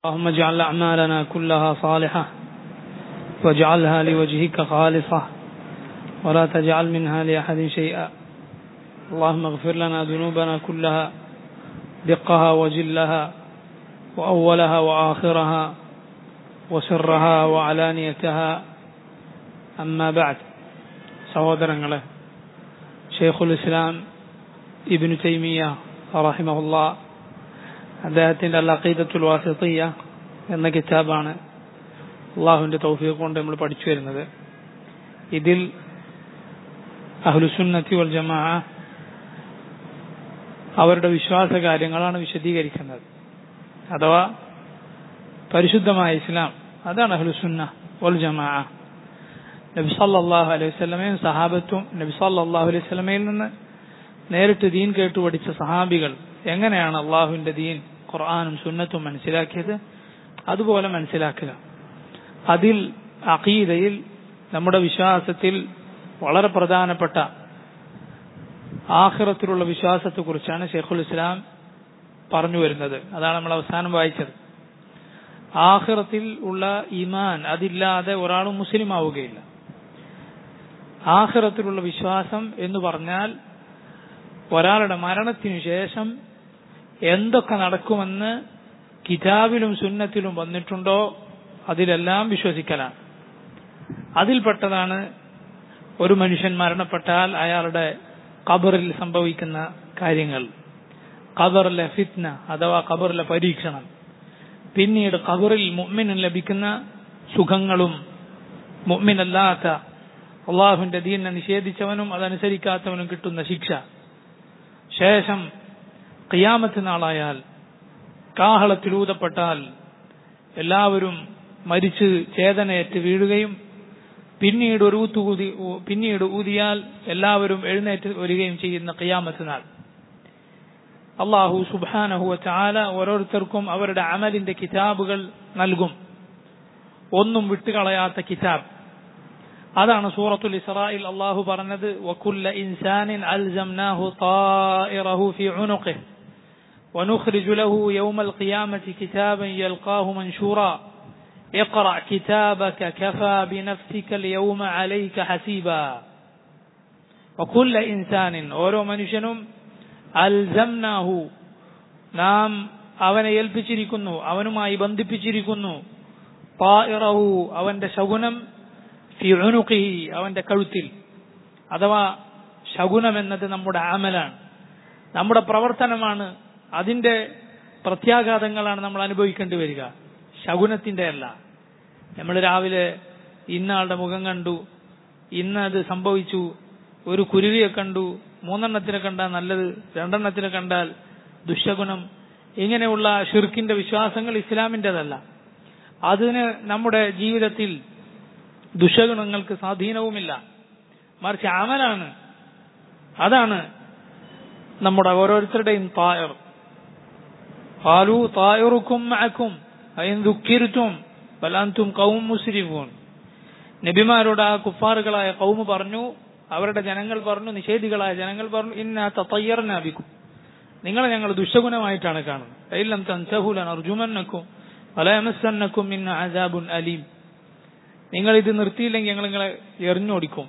اللهم اجعل أعمالنا كلها صالحة واجعلها لوجهك خالصة ولا تجعل منها لأحد شيئا اللهم اغفر لنا ذنوبنا كلها دقها وجلها وأولها وآخرها وسرها وعلانيتها أما بعد സഹോദരങ്ങളെ ഷെയ്ഖുൽ ഇസ്ലാം ഇബിനു തൈമിയ റഹിമഹുല്ല അദ്ദേഹത്തിന്റെ അൽ അഖീദത്തുൽ വാസിത്തിയ എന്ന കിതാബാണ് അള്ളാഹുവിന്റെ തൗഫീഖ് കൊണ്ട് നമ്മൾ പഠിച്ചു വരുന്നത് ഇതിൽ അഹ്ലുസുന്നത്തി വൽ ജമാ അവരുടെ വിശ്വാസ കാര്യങ്ങളാണ് വിശദീകരിക്കുന്നത് അഥവാ പരിശുദ്ധമായ ഇസ്ലാം അതാണ് അഹ്ലുസുന്ന വൽ ജമാ നബി സല്ലല്ലാഹു അലൈഹി വസല്ലമയും സഹാബത്തും നബി സല്ലല്ലാഹു അലൈഹി വസല്ലമയിൽ നിന്ന് നേരിട്ട് ദീൻ കേട്ടു പഠിച്ച സഹാബികൾ എങ്ങനെയാണ് അള്ളാഹുവിന്റെ ദീൻ ഖുർആാനും സുന്നത്തും മനസ്സിലാക്കിയത് അതുപോലെ മനസ്സിലാക്കുക അതിൽ അഖീദയിൽ നമ്മുടെ വിശ്വാസത്തിൽ വളരെ പ്രധാനപ്പെട്ട ആഖിറത്തിലുള്ള വിശ്വാസത്തെക്കുറിച്ചാണ് ഷെയ്ഖുൽ ഇസ്ലാം പറഞ്ഞു വരുന്നത് അതാണ് നമ്മൾ അവസാനം വായിച്ചത് ആഖിറത്തിൽ ഉള്ള ഈമാൻ അതില്ലാതെ ഒരാളും മുസ്ലിം ആവുകയില്ല ആഖിറത്തിലുള്ള വിശ്വാസം എന്ന് പറഞ്ഞാൽ ഒരാളുടെ മരണത്തിനു ശേഷം എന്തൊക്കെ നടക്കുമെന്ന് കിതാബിലും സുന്നത്തിലും വന്നിട്ടുണ്ടോ അതിലെല്ലാം വിശ്വസിക്കലാണ് അതിൽപ്പെട്ടതാണ് ഒരു മനുഷ്യൻ മരണപ്പെട്ടാൽ അയാളുടെ ഖബറിൽ സംഭവിക്കുന്ന കാര്യങ്ങൾ ഖബറിലെ ഫിത്ന അഥവാ ഖബറിലെ പരീക്ഷണം പിന്നീട് ഖബറിൽ മുഅ്മിന് ലഭിക്കുന്ന സുഖങ്ങളും മുഅ്മിനല്ലാത്ത അള്ളാഹുവിന്റെ ദീനിനെ നിഷേധിച്ചവനും അതനുസരിക്കാത്തവനും കിട്ടുന്ന ശിക്ഷ ശേഷം ഖിയാമത്ത് നാളായാൽ കാഹളത്തിലൂതപ്പെട്ടാൽ എല്ലാവരും മരിച്ച് ചേതനയേറ്റ് വീഴുകയും പിന്നീട് ഒരു ഊത്തുകൂതി പിന്നീട് ഊതിയാൽ എല്ലാവരും എഴുന്നേറ്റ് വരികയും ചെയ്യുന്ന ഖിയാമത്ത് നാൾ അള്ളാഹു സുബാനഹു ചാല ഓരോരുത്തർക്കും അവരുടെ അമലിന്റെ കിതാബുകൾ നൽകും ഒന്നും വിട്ടുകളയാത്ത കിതാബ് അതാണ് സൂറത്തുൽ ഇസ്രായിൽ അള്ളാഹു പറഞ്ഞത് വക്കുല്ല ഇൻസാനിൻ അൽസംനാഹു طائره في عنقه ونخرج له يوم القيامة كتابا يلقاه منشورا اقرأ كتابك كفى بنفسك اليوم عليك حسيبا وكل إنسان ഓരോ മനുഷ്യനും അൽസംനാഹു നാം അവനെ ഏൽപ്പിച്ചിരിക്കുന്നു അവനുമായി ബന്ധിപ്പിച്ചിരിക്കുന്നു തായിറഹു അവന്റെ ശകുനം ഫിഉനുഖിഹി അവന്റെ കഴുത്തിൽ അഥവാ ശകുനം എന്നത് നമ്മുടെ അമലാണ് നമ്മുടെ പ്രവർത്തനമാണ് അതിന്റെ പ്രത്യാഘാതങ്ങളാണ് നമ്മൾ അനുഭവിക്കേണ്ടി വരിക ശകുനത്തിന്റെ അല്ല നമ്മൾ രാവിലെ ഇന്നയാളുടെ മുഖം കണ്ടു ഇന്ന് അത് സംഭവിച്ചു ഒരു കുരുവിയെ കണ്ടു മൂന്നെണ്ണത്തിനെ കണ്ടാൽ നല്ലത് രണ്ടെണ്ണത്തിനെ കണ്ടാൽ ദുശകുനം ഇങ്ങനെയുള്ള ഷിർക്കിന്റെ വിശ്വാസങ്ങൾ ഇസ്ലാമിൻ്റെതല്ല അതിന് നമ്മുടെ ജീവിതത്തിൽ ദുശഗുണങ്ങൾക്ക് സ്വാധീനവുമില്ല മറിച്ച് അമലാണ് അതാണ് നമ്മുടെ ഓരോരുത്തരുടെയും തായർ ഹാലു തായറുക്കും മഅക്കും അയൻ ദുഃഖിരുത്തും ബലാന്തും കൗം മുസ്ലിഫൂൻ നബിമാരോട് ആ കുഫാറുകളായ കൗമ് പറഞ്ഞു അവരുടെ ജനങ്ങൾ പറഞ്ഞു നിഷേധികളായ ജനങ്ങൾ പറഞ്ഞു ഇന്ന തയ്യറിനാപിക്കും നിങ്ങളെ ഞങ്ങൾ ദുശഗുണമായിട്ടാണ് കാണുന്നത് എല്ലാം തൻസഹുലൻ അർജുമന്നക്കും വലയമസന്നക്കും ഇന്ന അജാബുൻ അലീം നിങ്ങൾ ഇത് നിർത്തിയില്ലെങ്കിൽ ഞങ്ങൾ നിങ്ങളെ എറിഞ്ഞോടിക്കും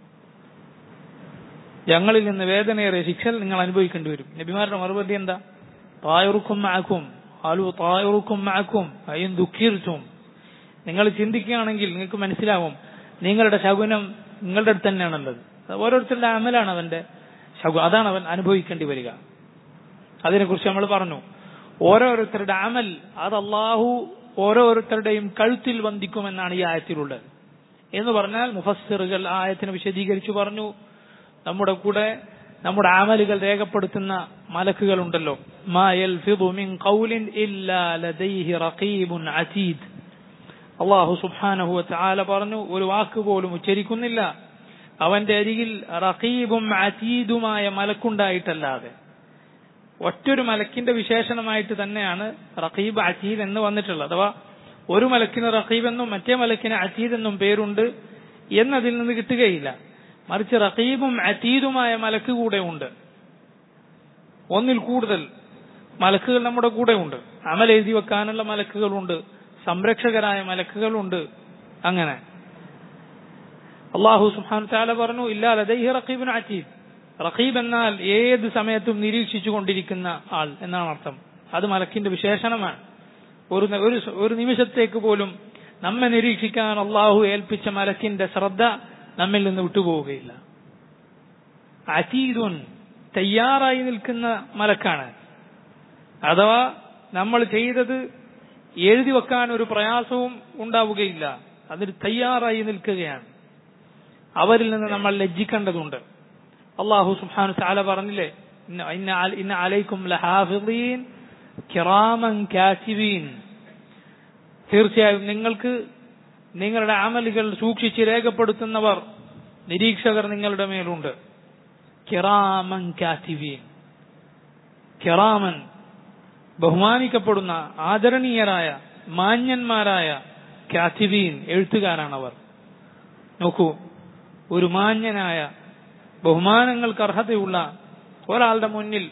ഞങ്ങളിൽ നിന്ന് വേദനയേറിയ ശിക്ഷ നിങ്ങൾ അനുഭവിക്കേണ്ടി വരും നബിമാരുടെ മറുപടി എന്താ തായുറുക്കും മാക്കും ആലു തായുറുക്കും മാക്കും അയ്യും ദുഃഖീർത്തും നിങ്ങൾ ചിന്തിക്കുകയാണെങ്കിൽ നിങ്ങൾക്ക് മനസ്സിലാവും നിങ്ങളുടെ ശകുനം നിങ്ങളുടെ അടുത്ത് തന്നെയാണുള്ളത് ഓരോരുത്തരുടെ അമലാണ് അവന്റെ ശകു അതാണ് അവൻ അനുഭവിക്കേണ്ടി വരിക അതിനെക്കുറിച്ച് നമ്മൾ പറഞ്ഞു ഓരോരുത്തരുടെ അമൽ അത് അള്ളാഹു ഓരോരുത്തരുടെയും കഴുത്തിൽ വന്ദിക്കുമെന്നാണ് ഈ ആയത്തിലുള്ളത് എന്ന് പറഞ്ഞാൽ മുഫസ്സിറുകൾ ആയത്തിനെ വിശദീകരിച്ചു പറഞ്ഞു നമ്മുടെ കൂടെ നമ്മുടെ ആമലുകൾ രേഖപ്പെടുത്തുന്ന മലക്കുകൾ ഉണ്ടല്ലോ അള്ളാഹു സുബാനഹു ആല പറഞ്ഞു ഒരു വാക്ക് പോലും ഉച്ചരിക്കുന്നില്ല അവന്റെ അരികിൽ റഖീബും അതീദുമായ മലക്കുണ്ടായിട്ടല്ലാതെ ഒറ്റൊരു മലക്കിന്റെ വിശേഷണമായിട്ട് തന്നെയാണ് റഖീബ് അജീദ് എന്ന് വന്നിട്ടുള്ളത് അഥവാ ഒരു മലക്കിന് റഖീബ് എന്നും മറ്റേ മലക്കിന് അജീദ് എന്നും പേരുണ്ട് എന്നതിൽ നിന്ന് കിട്ടുകയില്ല മറിച്ച് റഖീബും അതീദുമായ മലക്ക് കൂടെ ഉണ്ട് ഒന്നിൽ കൂടുതൽ മലക്കുകൾ നമ്മുടെ കൂടെ ഉണ്ട് അമൽ എഴുതി വെക്കാനുള്ള മലക്കുകളുണ്ട് സംരക്ഷകരായ മലക്കുകളുണ്ട് അങ്ങനെ അള്ളാഹു സുഹാൻ താല പറഞ്ഞു ഇല്ലാ ലദൈഹി റഖീബുൻ അറ്റീദ് റഖീബ് എന്നാൽ ഏത് സമയത്തും നിരീക്ഷിച്ചു കൊണ്ടിരിക്കുന്ന ആൾ എന്നാണ് അർത്ഥം അത് മലക്കിന്റെ വിശേഷണമാണ് ഒരു ഒരു ഒരു നിമിഷത്തേക്ക് പോലും നമ്മെ നിരീക്ഷിക്കാൻ അള്ളാഹു ഏൽപ്പിച്ച മലക്കിന്റെ ശ്രദ്ധ നമ്മിൽ നിന്ന് വിട്ടുപോവുകയില്ല അതീതുൻ തയ്യാറായി നിൽക്കുന്ന മലക്കാണ് അഥവാ നമ്മൾ ചെയ്തത് എഴുതി വെക്കാൻ ഒരു പ്രയാസവും ഉണ്ടാവുകയില്ല അതിന് തയ്യാറായി നിൽക്കുകയാണ് അവരിൽ നിന്ന് നമ്മൾ ലജ്ജിക്കേണ്ടതുണ്ട് അള്ളാഹു സുബ്ഹാനഹു തആല പറഞ്ഞില്ലേ ഇന്ന ഇന്ന അല- ഇന്ന അലൈക്കും ലഹാഫിളീൻ കിറാമൻ കാസിബീൻ തീർച്ചയായും നിങ്ങൾക്ക് നിങ്ങളുടെ അമലുകൾ സൂക്ഷിച്ച് രേഖപ്പെടുത്തുന്നവർ നിരീക്ഷകർ നിങ്ങളുടെ മേലുണ്ട് കിറാമൻ കാസിബീൻ കിറാമൻ ബഹുമാനിക്കപ്പെടുന്ന ആദരണീയരായ മാന്യന്മാരായ കാസിബീൻ എഴുത്തുകാരാണവർ നോക്കൂ ഒരു മാന്യനായ ബഹുമാനങ്ങൾക്ക് അർഹതയുള്ള ഒരാളുടെ മുന്നിൽ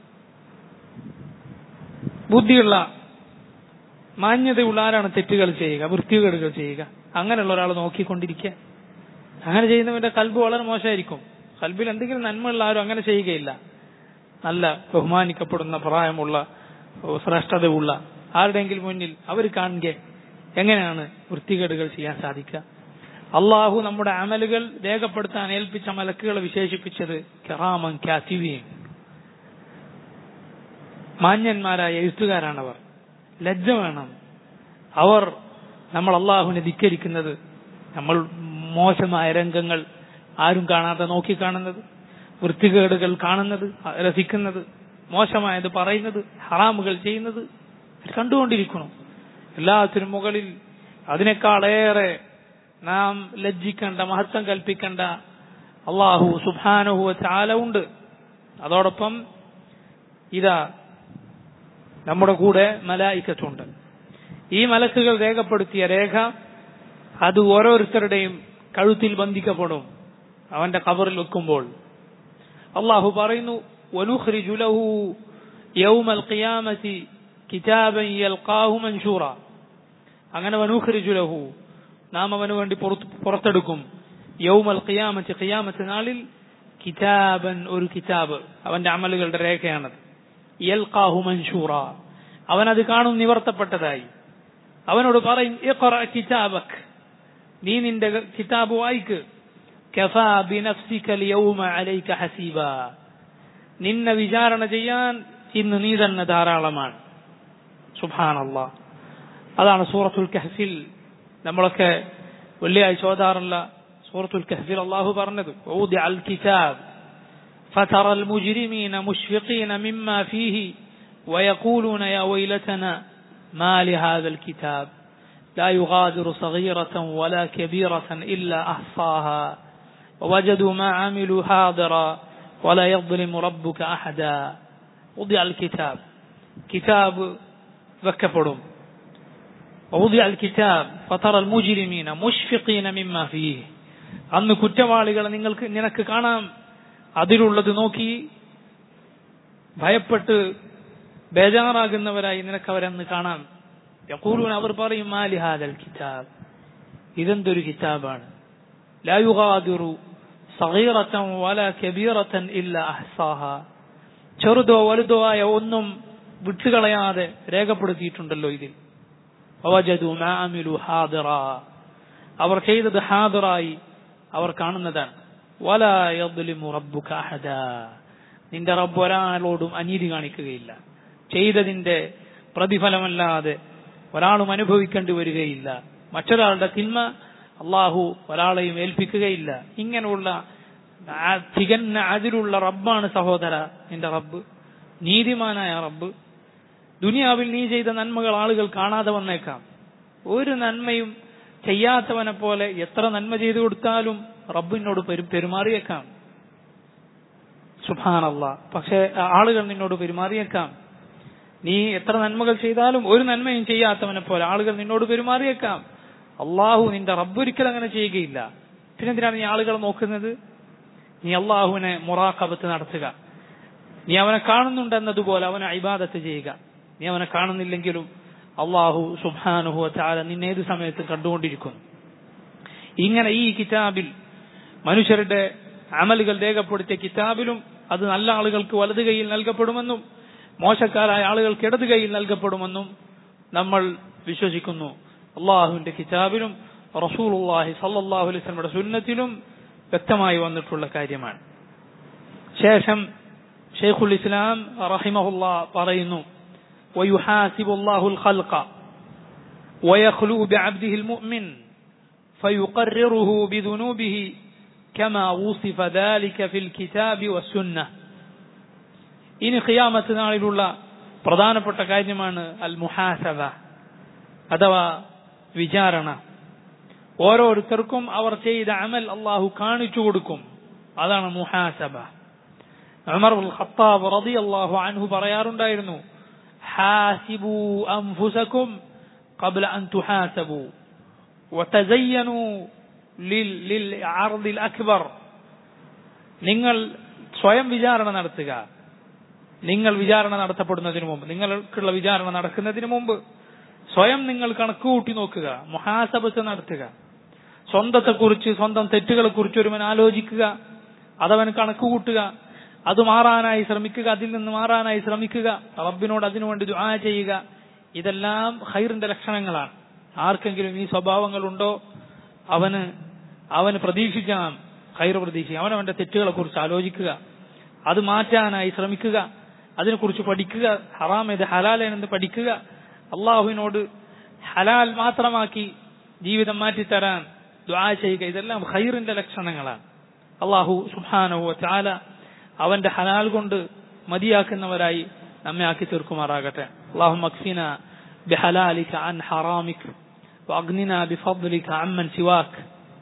ബുദ്ധിയുള്ള മാന്യതയുള്ള ആരാണ് തെറ്റുകൾ ചെയ്യുക വൃത്തികേടുകൾ ചെയ്യുക അങ്ങനെയുള്ള ഒരാൾ നോക്കിക്കൊണ്ടിരിക്കുക അങ്ങനെ ചെയ്യുന്നവന്റെ കൽബ് വളരെ മോശമായിരിക്കും കൽബിൽ എന്തെങ്കിലും നന്മയുള്ള ആരും അങ്ങനെ ചെയ്യുകയില്ല നല്ല ബഹുമാനിക്കപ്പെടുന്ന പ്രായമുള്ള ഓ, ശ്രേഷ്ഠതയുള്ള ആരുടെയെങ്കിലും മുന്നിൽ അവർ കാണുക എങ്ങനെയാണ് വൃത്തികേടുകൾ ചെയ്യാൻ സാധിക്കുക അള്ളാഹു നമ്മുടെ അമലുകൾ രേഖപ്പെടുത്താൻ ഏൽപ്പിച്ച മലക്കുകളെ വിശേഷിപ്പിച്ചത് കെറാമൻ കാത്തിവിയും മാന്യന്മാരായ എഴുത്തുകാരാണവർ ലജ്ജ വേണം അവർ നമ്മൾ അള്ളാഹുവിനെ ധിക്കരിക്കുന്നത് നമ്മൾ മോശമായ രംഗങ്ങൾ ആരും കാണാതെ നോക്കിക്കാണുന്നത് വൃത്തികേടുകൾ കാണുന്നത് രസിക്കുന്നത് മോശമായത് പറയുന്നത് ഹറാമുകൾ ചെയ്യുന്നത് കണ്ടുകൊണ്ടിരിക്കണം എല്ലാത്തിനും മുകളിൽ അതിനേക്കാളേറെ നാം ലജ്ജിക്കേണ്ട മഹത്വം കൽപ്പിക്കേണ്ട അള്ളാഹു സുബാനുഹു ചാല ഉണ്ട് അതോടൊപ്പം ഇതാ നമ്മുടെ കൂടെ മലായിക്കത്തുണ്ട് ഈ മലക്കുകൾ രേഖപ്പെടുത്തിയ രേഖ അത് ഓരോരുത്തരുടെയും കഴുത്തിൽ ബന്ധിക്കപ്പെടും അവന്റെ കബറിൽ വെക്കുമ്പോൾ അള്ളാഹു പറയുന്നു وَنُخْرِجُ لَهُ يَوْمَ الْقِيَامَةِ كِتَابًا يَلْقَاهُ مَنْشُورًا അങ്ങനെ വനൂഖ്രിജു ലഹു നാം അവന് വേണ്ടി പുറത്ത് പുറത്തെടുക്കും യൗമൽ ഖിയാമത്ത് ഖിയാമത്ത് നാളിൽ കിതാബൻ ഒരു കിതാബ് അവന്റെ അമലുകളുടെ രേഖയാണത് യൽഖാഹു മൻഷൂറ അവൻ അത് കാണും നിവർത്തപ്പെട്ടതായി അവനോട് പറയും ഇഖ്റ കിതാബക് നീ നിന്റെ കിതാബ് വായിക്ക് കഫാ ബിനഫ്സിക യൗമ അലൈക ഹസീബ നിന്നെ വിചാരണ ചെയ്യാൻ ഇന്ന് നീ തന്നെ ധാരാളമാണ് സുബ്ഹാനല്ലാ അതാണ് സൂറത്തുൽ കഹ്ഫിൽ നമ്മളൊക്കെ വെള്ളിയാഴ്ച ഓതാറുള്ള സൂറത്തുൽ കഹ്ഫിൽ അള്ളാഹു പറഞ്ഞത് ഊദിഅ അൽ കിതാബ് فترى المجرمين مشفقين مما فيه ويقولون يا ويلتنا ما لهذا الكتاب لا يغادر صغيرة ولا كبيرة إلا أحصاها ووجدوا ما عملوا حاضرا ولا يظلم ربك أحدا وضع الكتاب كتاب വെക്കപ്പെടും ووضع الكتاب فترى المجرمين مشفقين مما فيه അന്ന് കുറ്റവാളികളെ നിങ്ങൾക്ക് നിനക്ക് കാണാം അതിലുള്ളത് നോക്കി ഭയപ്പെട്ട് ബേജാറാകുന്നവരായി നിനക്ക് അവരന്ന് കാണാം യഖൂലൂൻ അവർ പറയും മാലി ഹാദൽ കിതാബ് ഇതെന്തൊരു കിതാബാണ് ലാ യുഗാദിറു സഗീറത്തൻ വല കബീറത്തൻ ഇല്ല അഹ്സാഹ ചെറുതോ വലുതോ ആയ ഒന്നും വിട്ടുകളയാതെ രേഖപ്പെടുത്തിയിട്ടുണ്ടല്ലോ ഇതിൽ വവജദു മാ അമിലു ഹാദിറ അവർ ചെയ്തത് ഹാദിറായി അവർ കാണുന്നതാണ് വല യദ്ലിമു റബ്ബുക അഹദ നിന്റെ റബ്ബ് ഒരാളോടും അനീതി കാണിക്കുകയില്ല ചെയ്തതിന്റെ പ്രതിഫലമല്ലാതെ ഒരാളും അനുഭവിക്കേണ്ടി വരികയില്ല മറ്റൊരാളുടെ തിന്മ അള്ളാഹു ഒരാളെയും ഏൽപ്പിക്കുകയില്ല ഇങ്ങനെയുള്ള ആ തികഞ്ഞ അതിലുള്ള റബ്ബാണ് സഹോദര നിന്റെ റബ്ബ് നീതിമാനായ റബ്ബ് ദുനിയാവിൽ നീ ചെയ്ത നന്മകൾ ആളുകൾ കാണാതെ വന്നേക്കാം ഒരു നന്മയും ചെയ്യാത്തവനെ പോലെ എത്ര നന്മ ചെയ്തു കൊടുത്താലും റബ്ബിനോട് പെരു പെരുമാറിയേക്കാം സുഭാനല്ല പക്ഷെ ആളുകൾ നിന്നോട് പെരുമാറിയേക്കാം നീ എത്ര നന്മകൾ ചെയ്താലും ഒരു നന്മയും ചെയ്യാത്തവനെ പോലെ ആളുകൾ നിന്നോട് പെരുമാറിയേക്കാം അള്ളാഹു നിന്റെ റബ്ബൊരിക്കൽ അങ്ങനെ ചെയ്യുകയില്ല പിന്നെന്തിനാണ് നീ ആളുകളെ നോക്കുന്നത് നീ അള്ളാഹുവിനെ മുറാഖബത്ത് നടത്തുക നീ അവനെ കാണുന്നുണ്ടെന്നതുപോലെ അവനെ ഇബാദത്ത് ചെയ്യുക നീ അവനെ കാണുന്നില്ലെങ്കിലും അള്ളാഹു സുബാനുഹു ചാല നിന്നെ ഏത് സമയത്തും കണ്ടുകൊണ്ടിരിക്കുന്നു ഇങ്ങനെ ഈ കിതാബിൽ മനുഷ്യരുടെ അമലുകൾ രേഖപ്പെടുത്തിയ കിതാബിലും അത് നല്ല ആളുകൾക്ക് വലത് കൈയിൽ നൽകപ്പെടുമെന്നും മോശക്കാരായ ആളുകൾക്ക് ഇടത് കൈയിൽ നൽകപ്പെടുമെന്നും നമ്മൾ വിശ്വസിക്കുന്നു അള്ളാഹുവിന്റെ കിതാബിലും റസൂലുള്ളാഹി സല്ലല്ലാഹു അലൈഹി വസല്ലമയുടെ സുന്നത്തിലും വ്യക്തമായി വന്നിട്ടുള്ള കാര്യമാണ് ശേഷം ഷെയ്ഖുൽ ഇസ്ലാം റഹിമഹുല്ല പറയുന്നു ويحاسب الله الخلق ويخلو بعبده المؤمن فيقرره بذنوبه كما وصف ذلك في الكتاب والسنة ഇനി ഖിയാമത്ത് നാളിലുള്ള പ്രധാനപ്പെട്ട കാര്യമാണ് അൽ മുഹാസബ അഥവാ വിചാരണ ഓരോരുത്തർക്കും അവർ ചെയ്ത അമൽ അള്ളാഹു കാണിച്ചു കൊടുക്കും അതാണ് മുഹാസബ ഉമർ ഖത്താബ് റളിയല്ലാഹു അൻഹു പറയാറുണ്ടായിരുന്നു ഹാസിബു അൻഫുസകും قبل أن تحاسبوا وتزينوا للعرض الأكبر നിങ്ങൾ സ്വയം വിചാരണ നടത്തുക നിങ്ങൾ വിചാരണ നടത്തപ്പെടുന്നതിന് മുമ്പ് നിങ്ങൾക്കുള്ള വിചാരണ നടക്കുന്നതിന് മുമ്പ് സ്വയം നിങ്ങൾ കണക്ക് കൂട്ടി നോക്കുക മുഹാസബത്ത് നടത്തുക സ്വന്തത്തെക്കുറിച്ച് സ്വന്തം തെറ്റുകളെ കുറിച്ച് ഒരുവൻ ആലോചിക്കുക അതവൻ കണക്ക് കൂട്ടുക അത് മാറാനായി ശ്രമിക്കുക അതിൽ നിന്ന് മാറാനായി ശ്രമിക്കുക റബ്ബിനോട് അതിനുവേണ്ടി ദുആ ചെയ്യുക ഇതെല്ലാം ഹൈറിന്റെ ലക്ഷണങ്ങളാണ് ആർക്കെങ്കിലും ഈ സ്വഭാവങ്ങളുണ്ടോ അവന് അവന് പ്രതീക്ഷിക്കാം ഹൈർ പ്രതീക്ഷിക്കാം അവൻ അവന്റെ തെറ്റുകളെ കുറിച്ച് ആലോചിക്കുക അത് മാറ്റാനായി ശ്രമിക്കുക അതിനെക്കുറിച്ച് പഠിക്കുക ഹറാം ഏത് ഹലാലെന്ന് പഠിക്കുക അള്ളാഹുവിനോട് ഹലാൽ മാത്രമാക്കി ജീവിതം മാറ്റിത്തരാൻ ദ്വാ ചെയ്യുക ഇതെല്ലാം ഹൈറിന്റെ ലക്ഷണങ്ങളാണ് അള്ളാഹു സുബാനഹു ചാല അവന്റെ ഹലാൽ കൊണ്ട് മതിയാക്കുന്നവരായി നമ്മെ ആക്കി തീർക്കുമാറാകട്ടെ അള്ളാഹു മക്ഫിന بحلالك عن حرامك وأغننا بفضلك عمن سواك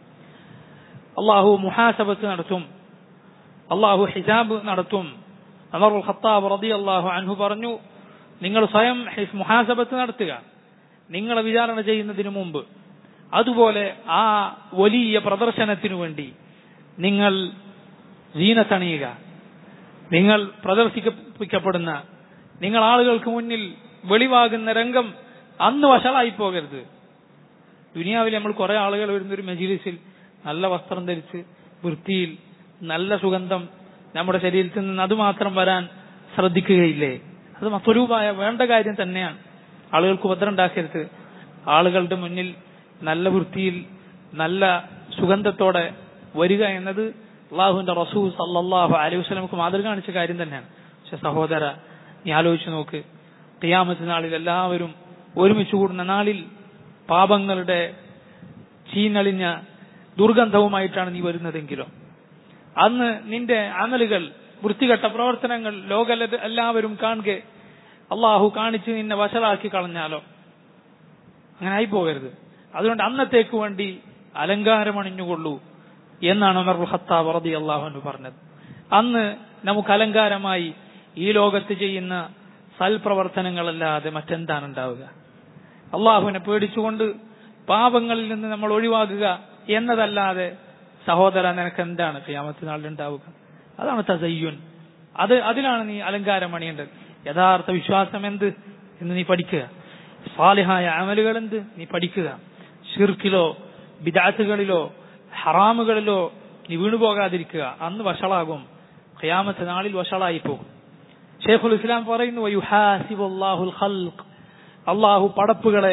അള്ളാഹു മുഹാസബത്ത് നടത്തും അള്ളാഹു ഹിജാബ് നടത്തും അമറുൽ ഖത്താബ് റതി അള്ളാഹു അൻഹു പറഞ്ഞു നിങ്ങൾ സ്വയം മുഹാസബത്ത് നടത്തുക നിങ്ങളെ വിചാരണ ചെയ്യുന്നതിന് മുമ്പ് അതുപോലെ ആ വലിയ പ്രദർശനത്തിനു വേണ്ടി നിങ്ങൾ ജീനത്തണിയുക നിങ്ങൾ പ്രദർശിപ്പിക്കപ്പെടുന്ന നിങ്ങൾ ആളുകൾക്ക് മുന്നിൽ വെളിവാകുന്ന രംഗം അന്ന് വഷളായി പോകരുത് ദുനിയാവിൽ നമ്മൾ കുറെ ആളുകൾ വരുന്ന ഒരു മജിലിസിൽ നല്ല വസ്ത്രം ധരിച്ച് വൃത്തിയിൽ നല്ല സുഗന്ധം നമ്മുടെ ശരീരത്തിൽ നിന്ന് അത് മാത്രം വരാൻ ശ്രദ്ധിക്കുകയില്ലേ അത് മസ്വരൂപായ വേണ്ട കാര്യം തന്നെയാണ് ആളുകൾക്ക് ഉപദ്രം ഉണ്ടാക്കരുത് ആളുകളുടെ മുന്നിൽ നല്ല വൃത്തിയിൽ നല്ല സുഗന്ധത്തോടെ വരിക എന്നത് അള്ളാഹുവിന്റെ റസൂ സല്ലാഹു അലൈഹി വസ്ലമക്ക് മാതൃക കാണിച്ച കാര്യം തന്നെയാണ് പക്ഷെ സഹോദര നീ ആലോചിച്ചു നോക്ക് ഖിയാമത്ത് നാളിൽ എല്ലാവരും ഒരുമിച്ച് കൂടുന്ന നാളിൽ പാപങ്ങളുടെ ചീനളിഞ്ഞ ദുർഗന്ധവുമായിട്ടാണ് നീ വരുന്നതെങ്കിലോ അന്ന് നിന്റെ അമലുകൾ വൃത്തികെട്ട പ്രവർത്തനങ്ങൾ ലോക എല്ലാവരും കാണുക അള്ളാഹു കാണിച്ച് നിന്നെ വഷളാക്കി കളഞ്ഞാലോ അങ്ങനെ ആയി പോകരുത് അതുകൊണ്ട് അന്നത്തേക്ക് വേണ്ടി അലങ്കാരമണിഞ്ഞുകൊള്ളൂ എന്നാണ് ഉമർ ഖത്താബ് റതി അള്ളാഹു പറഞ്ഞത് അന്ന് നമുക്ക് അലങ്കാരമായി ഈ ലോകത്ത് ചെയ്യുന്ന സൽപ്രവർത്തനങ്ങളല്ലാതെ മറ്റെന്താണ് ഉണ്ടാവുക അള്ളാഹുവിനെ പേടിച്ചുകൊണ്ട് പാപങ്ങളിൽ നിന്ന് നമ്മൾ ഒഴിവാക്കുക എന്നതല്ലാതെ സഹോദര നിനക്ക് എന്താണ് ക്യാമത്ത് നാളിൽ ഉണ്ടാവുക അതാണ് തസയ്യുൻ അത് അതിലാണ് നീ അലങ്കാരം അണിയേണ്ടത് യഥാർത്ഥ വിശ്വാസം എന്ത് എന്ന് നീ പഠിക്കുക സാലിഹായ അമലുകൾ എന്ത് നീ പഠിക്കുക ഷിർക്കിലോ ബിദാത്തുകളിലോ ഹറാമുകളിലോ നീ വീണുപോകാതിരിക്കുക അന്ന് വഷളാകും ഖിയാമത്ത് നാളിൽ വഷളായി പോകും ഷെയ്ഖുൽ ഇസ്ലാം പറയുന്നു യുഹാസിബുല്ലാഹുൽ ഖൽഖ് അള്ളാഹു പടപ്പുകളെ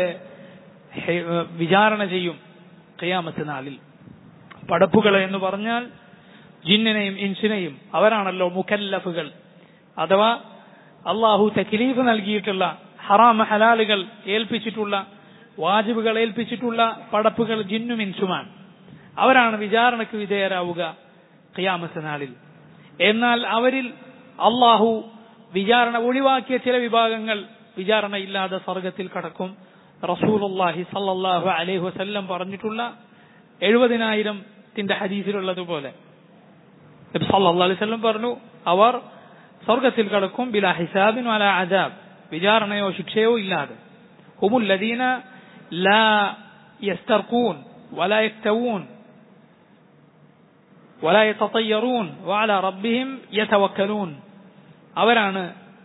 വിചാരണ ചെയ്യും ഖിയാമത്ത് നാളിൽ പടപ്പുകളെ എന്ന് പറഞ്ഞാൽ ജിന്നിനെയും ഇൻസിനെയും അവരാണല്ലോ മുക്കല്ലഫുകൾ അഥവാ അള്ളാഹു തക്ലീഫ് നൽകിയിട്ടുള്ള ഹറാമ ഹലാലുകൾ ഏൽപ്പിച്ചിട്ടുള്ള വാജിബുകൾ ഏൽപ്പിച്ചിട്ടുള്ള പടപ്പുകൾ ജിന്നും ഇൻസുമാണ് അവരാണ് വിചാരണയ്ക്ക് വിധേയരാവുക ഖിയാമത്ത് നാളിൽ എന്നാൽ അവരിൽ അള്ളാഹു വിചാരണ ഒഴിവാക്കിയ ചില വിഭാഗങ്ങൾ വിചാരണ ഇല്ലാതെ സ്വർഗത്തിൽ കടക്കും റസൂലുള്ളാഹി സല്ലല്ലാഹു അലൈഹി വസല്ലം പറഞ്ഞിട്ടുള്ള എഴുപതിനായിരത്തിന്റെ ഹദീസിലുള്ളതുപോലെ നബി സല്ലല്ലാഹു അലൈഹി വസല്ലം പറഞ്ഞു അവർ സ്വർഗത്തിൽ കടക്കും ബിലാ ഹിസാബിൻ വലാ അജാബ് വിചാരണയോ ശിക്ഷയോ ഇല്ലാതെ ഹുമുല്ലദീന ലാ യസ്തർഖൂൻ വലാ യക്തവൂൻ ولا يتطيرون وعلى ربهم يتوكلون അവരാണ്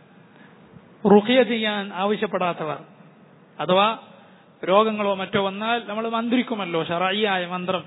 റുഖിയ ചെയ്യാൻ ആവശ്യപ്പെടാത്തവർ അഥവാ രോഗങ്ങളോ മറ്റോ വന്നാൽ നമ്മൾ മന്ത്രിക്കുമല്ലോ ഷറായിയായ മന്ത്രം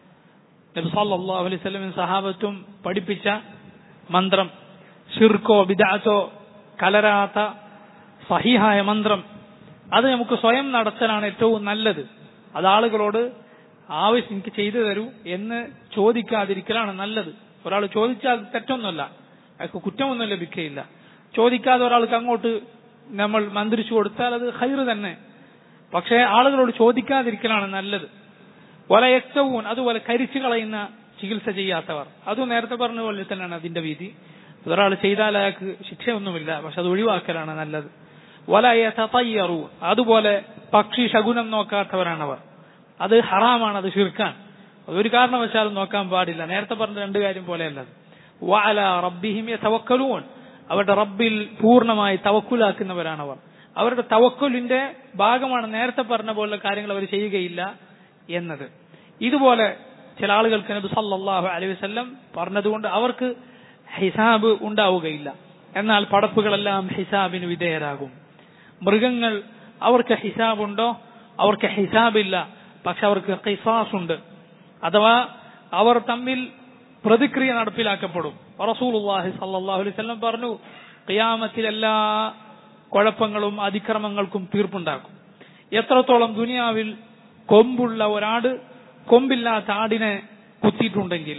നബി സല്ലല്ലാഹു അലൈഹി വസല്ലം സഹാബത്തും പഠിപ്പിച്ച മന്ത്രം ഷിർക്കോ ബിദാത്തോ കലരാത്ത സഹിഹായ മന്ത്രം അത് നമുക്ക് സ്വയം നടത്തലാണ് ഏറ്റവും നല്ലത് അത് ആളുകളോട് ആവശ്യം എനിക്ക് ചെയ്തു തരൂ എന്ന് ചോദിക്കാതിരിക്കലാണ് നല്ലത് ഒരാൾ ചോദിച്ചാൽ തെറ്റൊന്നുമല്ല അയാൾക്ക് കുറ്റമൊന്നും ലഭിക്കുകയില്ല ചോദിക്കാതെ ഒരാൾക്ക് അങ്ങോട്ട് നമ്മൾ മന്ത്രിച്ചു കൊടുത്താൽ അത് ഹൈറ് തന്നെ പക്ഷേ ആളുകളോട് ചോദിക്കാതിരിക്കലാണ് നല്ലത് വലയക്തവും അതുപോലെ കരിച്ചു കളയുന്ന ചികിത്സ ചെയ്യാത്തവർ അതും നേരത്തെ പറഞ്ഞ പോലെ തന്നെയാണ് അതിന്റെ വീതി ഒരാൾ ചെയ്താൽ അയാൾക്ക് ശിക്ഷയൊന്നുമില്ല പക്ഷെ അത് ഒഴിവാക്കലാണ് നല്ലത് വലയ തയ്യറു അതുപോലെ പക്ഷി ശകുനം നോക്കാത്തവരാണവർ അത് ഹറാമാണ് അത് ഷിർക്കാൻ അതൊരു കാരണവശാലും നോക്കാൻ പാടില്ല നേരത്തെ പറഞ്ഞ രണ്ട് കാര്യം പോലെയല്ല വാല റബ്ബിഹിം തവക്കലൂൻ അവരുടെ റബ്ബിൽ പൂർണ്ണമായി തവക്കുലാക്കുന്നവരാണവർ അവരുടെ തവക്കുലിന്റെ ഭാഗമാണ് നേരത്തെ പറഞ്ഞ പോലുള്ള കാര്യങ്ങൾ അവർ ചെയ്യുകയില്ല എന്നത് ഇതുപോലെ ചില ആളുകൾക്ക് നബി സല്ലല്ലാഹു അലൈഹി വസല്ലം പറഞ്ഞതുകൊണ്ട് അവർക്ക് ഹിസാബ് ഉണ്ടാവുകയില്ല എന്നാൽ പടപ്പുകളെല്ലാം ഹിസാബിന് വിധേയരാകും മൃഗങ്ങൾ അവർക്ക് ഹിസാബുണ്ടോ അവർക്ക് ഹിസാബില്ല പക്ഷെ അവർക്ക് ഖിസാസ് ഉണ്ട് അഥവാ അവർ തമ്മിൽ പ്രതിക്രിയ നടപ്പിലാക്കപ്പെടും റസൂലുള്ളാഹി സല്ലല്ലാഹു അലൈഹി വസല്ലം പറഞ്ഞു ഖിയാമത്തിൽ എല്ലാ കുഴപ്പങ്ങളും അതിക്രമങ്ങൾക്കും തീർപ്പുണ്ടാക്കും എത്രത്തോളം ദുനിയാവിൽ കൊമ്പുള്ള ഒരാട് കൊമ്പില്ലാത്ത ആടിനെ കുത്തിയിട്ടുണ്ടെങ്കിൽ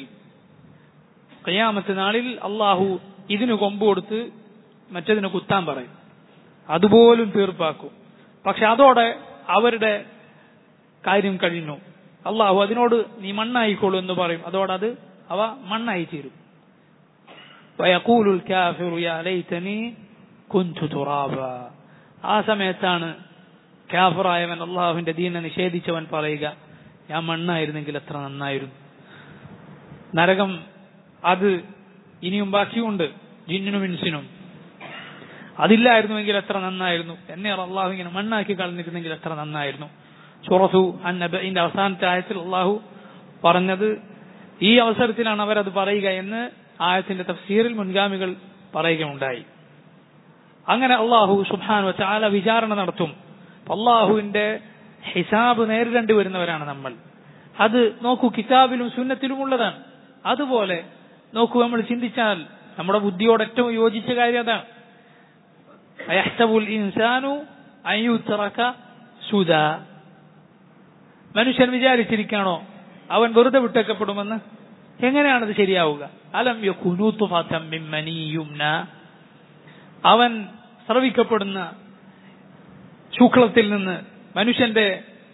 ഖിയാമത്ത് നാളിൽ അള്ളാഹു ഇതിന് കൊമ്പ് കൊടുത്ത് മറ്റതിന് കുത്താൻ പറയും അതുപോലും തീർപ്പാക്കും പക്ഷെ അതോടെ അവരുടെ കാര്യം കഴിഞ്ഞു അള്ളാഹു അതിനോട് നീ മണ്ണായിക്കോളൂ എന്ന് പറയും അതോടെ അത് അവ മണ്ണായി തീരും വയക്കൂലുൽ കാഫിറു യാ ലൈതനി കുന്തു തുറാബ ആ സമയത്താണ് കാഫറായവൻ അള്ളാഹുവിന്റെ ദീനെ നിഷേധിച്ചവൻ പറയുക ഞാൻ മണ്ണായിരുന്നെങ്കിൽ എത്ര നന്നായിരുന്നു നരകം അത് ഇനിയും ബാക്കിയുണ്ട് ജിന്നിനും ഇൻസിനും അതില്ലായിരുന്നുവെങ്കിൽ എത്ര നന്നായിരുന്നു എന്നെ അള്ളാഹു ഇങ്ങനെ മണ്ണാക്കി കളഞ്ഞിരുന്നെങ്കിൽ എത്ര നന്നായിരുന്നു സുറസു അന്നബിന്റെ അവസാനത്തെ ആയത്തിൽ അള്ളാഹു പറഞ്ഞത് ഈ അവസരത്തിലാണ് അവരത് പറയുക എന്ന് ആയത്തിന്റെ തഫ്സീറിൽ മുൻഗാമികൾ പറയുകയുണ്ടായി അങ്ങനെ അള്ളാഹു സുബാനു ചാല വിചാരണ നടത്തും അള്ളാഹുവിന്റെ ഹിസാബ് നേരിടേണ്ടി വരുന്നവരാണ് നമ്മൾ അത് നോക്കൂ കിതാബിലും സുന്നത്തിലും ഉള്ളതാണ് അതുപോലെ നോക്കൂ നമ്മൾ ചിന്തിച്ചാൽ നമ്മുടെ ബുദ്ധിയോട് ഏറ്റവും യോജിച്ച കാര്യം അതാണ് അയഹ്സബുൽ ഇൻസാനു അയ്യുത്തറക്ക സുദ മനുഷ്യൻ വിചാരിച്ചിരിക്കാണോ അവൻ വെറുതെ വിട്ടേക്കപ്പെടുമെന്ന് എങ്ങനെയാണത് ശരിയാവുക അലം യുംന അവൻ സ്രവിക്കപ്പെടുന്ന ശുക്ലത്തിൽ നിന്ന് മനുഷ്യന്റെ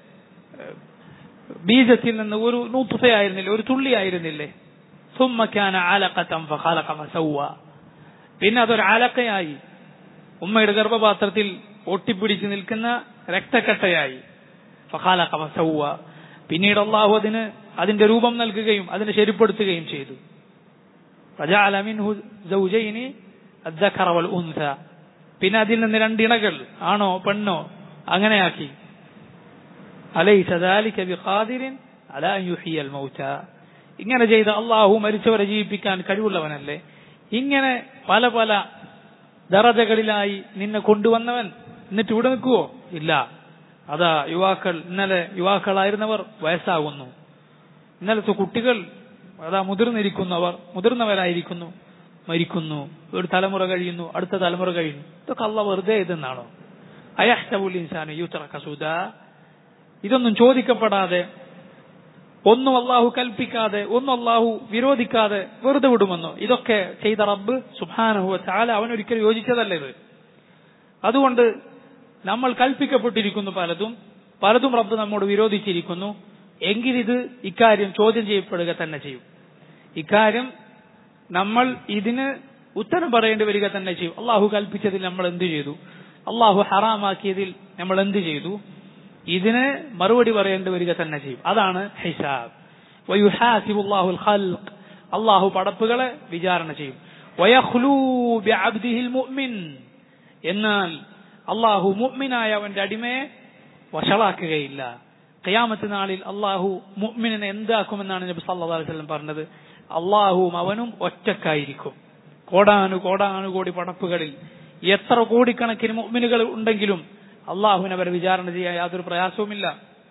ബീജത്തിൽ നിന്ന് ഒരു നൂത്തുഫയായിരുന്നില്ലേ ഒരു തുള്ളിയായിരുന്നില്ലേ സുമ്മക്കാന ആലക്കത്തം പിന്നെ അതൊരു ആലക്കയായി ഉമ്മയുടെ ഗർഭപാത്രത്തിൽ ഒട്ടിപ്പിടിച്ച് നിൽക്കുന്ന രക്തക്കട്ടയായി ഫഖാലഖ ഫസവ്വ പിന്നീട് അള്ളാഹു അതിന് അതിന്റെ രൂപം നൽകുകയും അതിനെ ശരിപ്പെടുത്തുകയും ചെയ്തു فجعل منه زوجين الذكر والأنثى പിന്നെ അതിൽ നിന്ന് രണ്ടിണകൾ ആണോ പെണ്ണോ അങ്ങനെയാക്കി അലൈസ ذلك بقادر على أن يحيي الموتى ഇങ്ങനെ ചെയ്ത അള്ളാഹു മരിച്ചവരെ ജീവിപ്പിക്കാൻ കഴിവുള്ളവനല്ലേ ഇങ്ങനെ പല പല ദറജകളിലായി നിന്നെ കൊണ്ടുവന്നവൻ എന്നിട്ട് ഇവിടെ നിൽക്കുവോ ഇല്ല അതാ യുവാക്കൾ ഇന്നലെ യുവാക്കളായിരുന്നവർ വയസ്സാകുന്നു ഇന്നലത്തെ കുട്ടികൾ അതാ മുതിർന്നിരിക്കുന്നവർ മുതിർന്നവരായിരിക്കുന്നു മരിക്കുന്നു ഒരു തലമുറ കഴിയുന്നു അടുത്ത തലമുറ കഴിയുന്നു ഇതൊക്കെ അള്ള വെറുതെ ഇതെന്നാണോ അയഹ്തബുൽ ഇൻസാന് യൂത്തറക്കസുദ ഇതൊന്നും ചോദിക്കപ്പെടാതെ ഒന്നും അള്ളാഹു കൽപ്പിക്കാതെ ഒന്നും അള്ളാഹു വിരോധിക്കാതെ വെറുതെ വിടുമെന്നോ ഇതൊക്കെ ചെയ്ത റബ്ബ് സുഹാനഹുവ ചാല അവനൊരിക്കലും യോജിച്ചതല്ല ഇത് അതുകൊണ്ട് നമ്മൾ കൽപ്പിക്കപ്പെട്ടിരിക്കുന്നു പലതും പലതും റബ്ബ് നമ്മോട് വിരോധിച്ചിരിക്കുന്നു എങ്കിലിത് ഇക്കാര്യം ചോദ്യം ചെയ്യപ്പെടുക തന്നെ ചെയ്യും ഇക്കാര്യം നമ്മൾ ഇതിന് ഉത്തരം പറയേണ്ടി വരിക തന്നെ ചെയ്യും അള്ളാഹു കൽപ്പിച്ചതിൽ നമ്മൾ എന്ത് ചെയ്തു അള്ളാഹു ഹറാമാക്കിയതിൽ നമ്മൾ എന്ത് ചെയ്തു ഇതിന് മറുപടി പറയേണ്ടി വരിക തന്നെ ചെയ്യും അതാണ് ഹിസാബ് വയുഹാസിബുല്ലാഹുൽ ഖൽഖ് അള്ളാഹു പടപ്പുകളെ വിചാരണ ചെയ്യും വയഖ്ലൂ ബിഅബ്ദിഹിൽ മുഅ്മിൻ എന്നാൽ അള്ളാഹു മുഅ്മിനായ അവന്റെ അടിമയെ വഷളാക്കുകയില്ല ഖിയാമത്ത് നാളിൽ അള്ളാഹു മുഅ്മിനെ എന്താക്കുമെന്നാണ് നബി സല്ലല്ലാഹു അലൈഹി വസല്ലം പറഞ്ഞത് അള്ളാഹുവും അവനും ഒറ്റക്കായിരിക്കും കോടാനു കോടാനുകോടി പടപ്പുകളിൽ എത്ര കോടിക്കണക്കിന് മുഅ്മിനുകൾ ഉണ്ടെങ്കിലും അള്ളാഹുവിനെ അവരെ വിചാരണ ചെയ്യാൻ യാതൊരു പ്രയാസവുമില്ല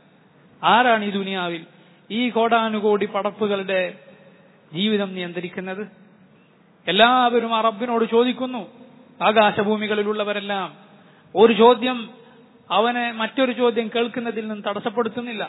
ആരാണ് ഈ ദുനിയാവിൽ ഈ കോടാനുകോടി പടപ്പുകളുടെ ജീവിതം നിയന്ത്രിക്കുന്നത് എല്ലാവരും ആ റബ്ബിനോട് ചോദിക്കുന്നു ആകാശഭൂമികളിലുള്ളവരെല്ലാം ഒരു ചോദ്യം അവനെ മറ്റൊരു ചോദ്യം കേൾക്കുന്നതിൽ നിന്ന് തടസ്സപ്പെടുത്തുന്നില്ല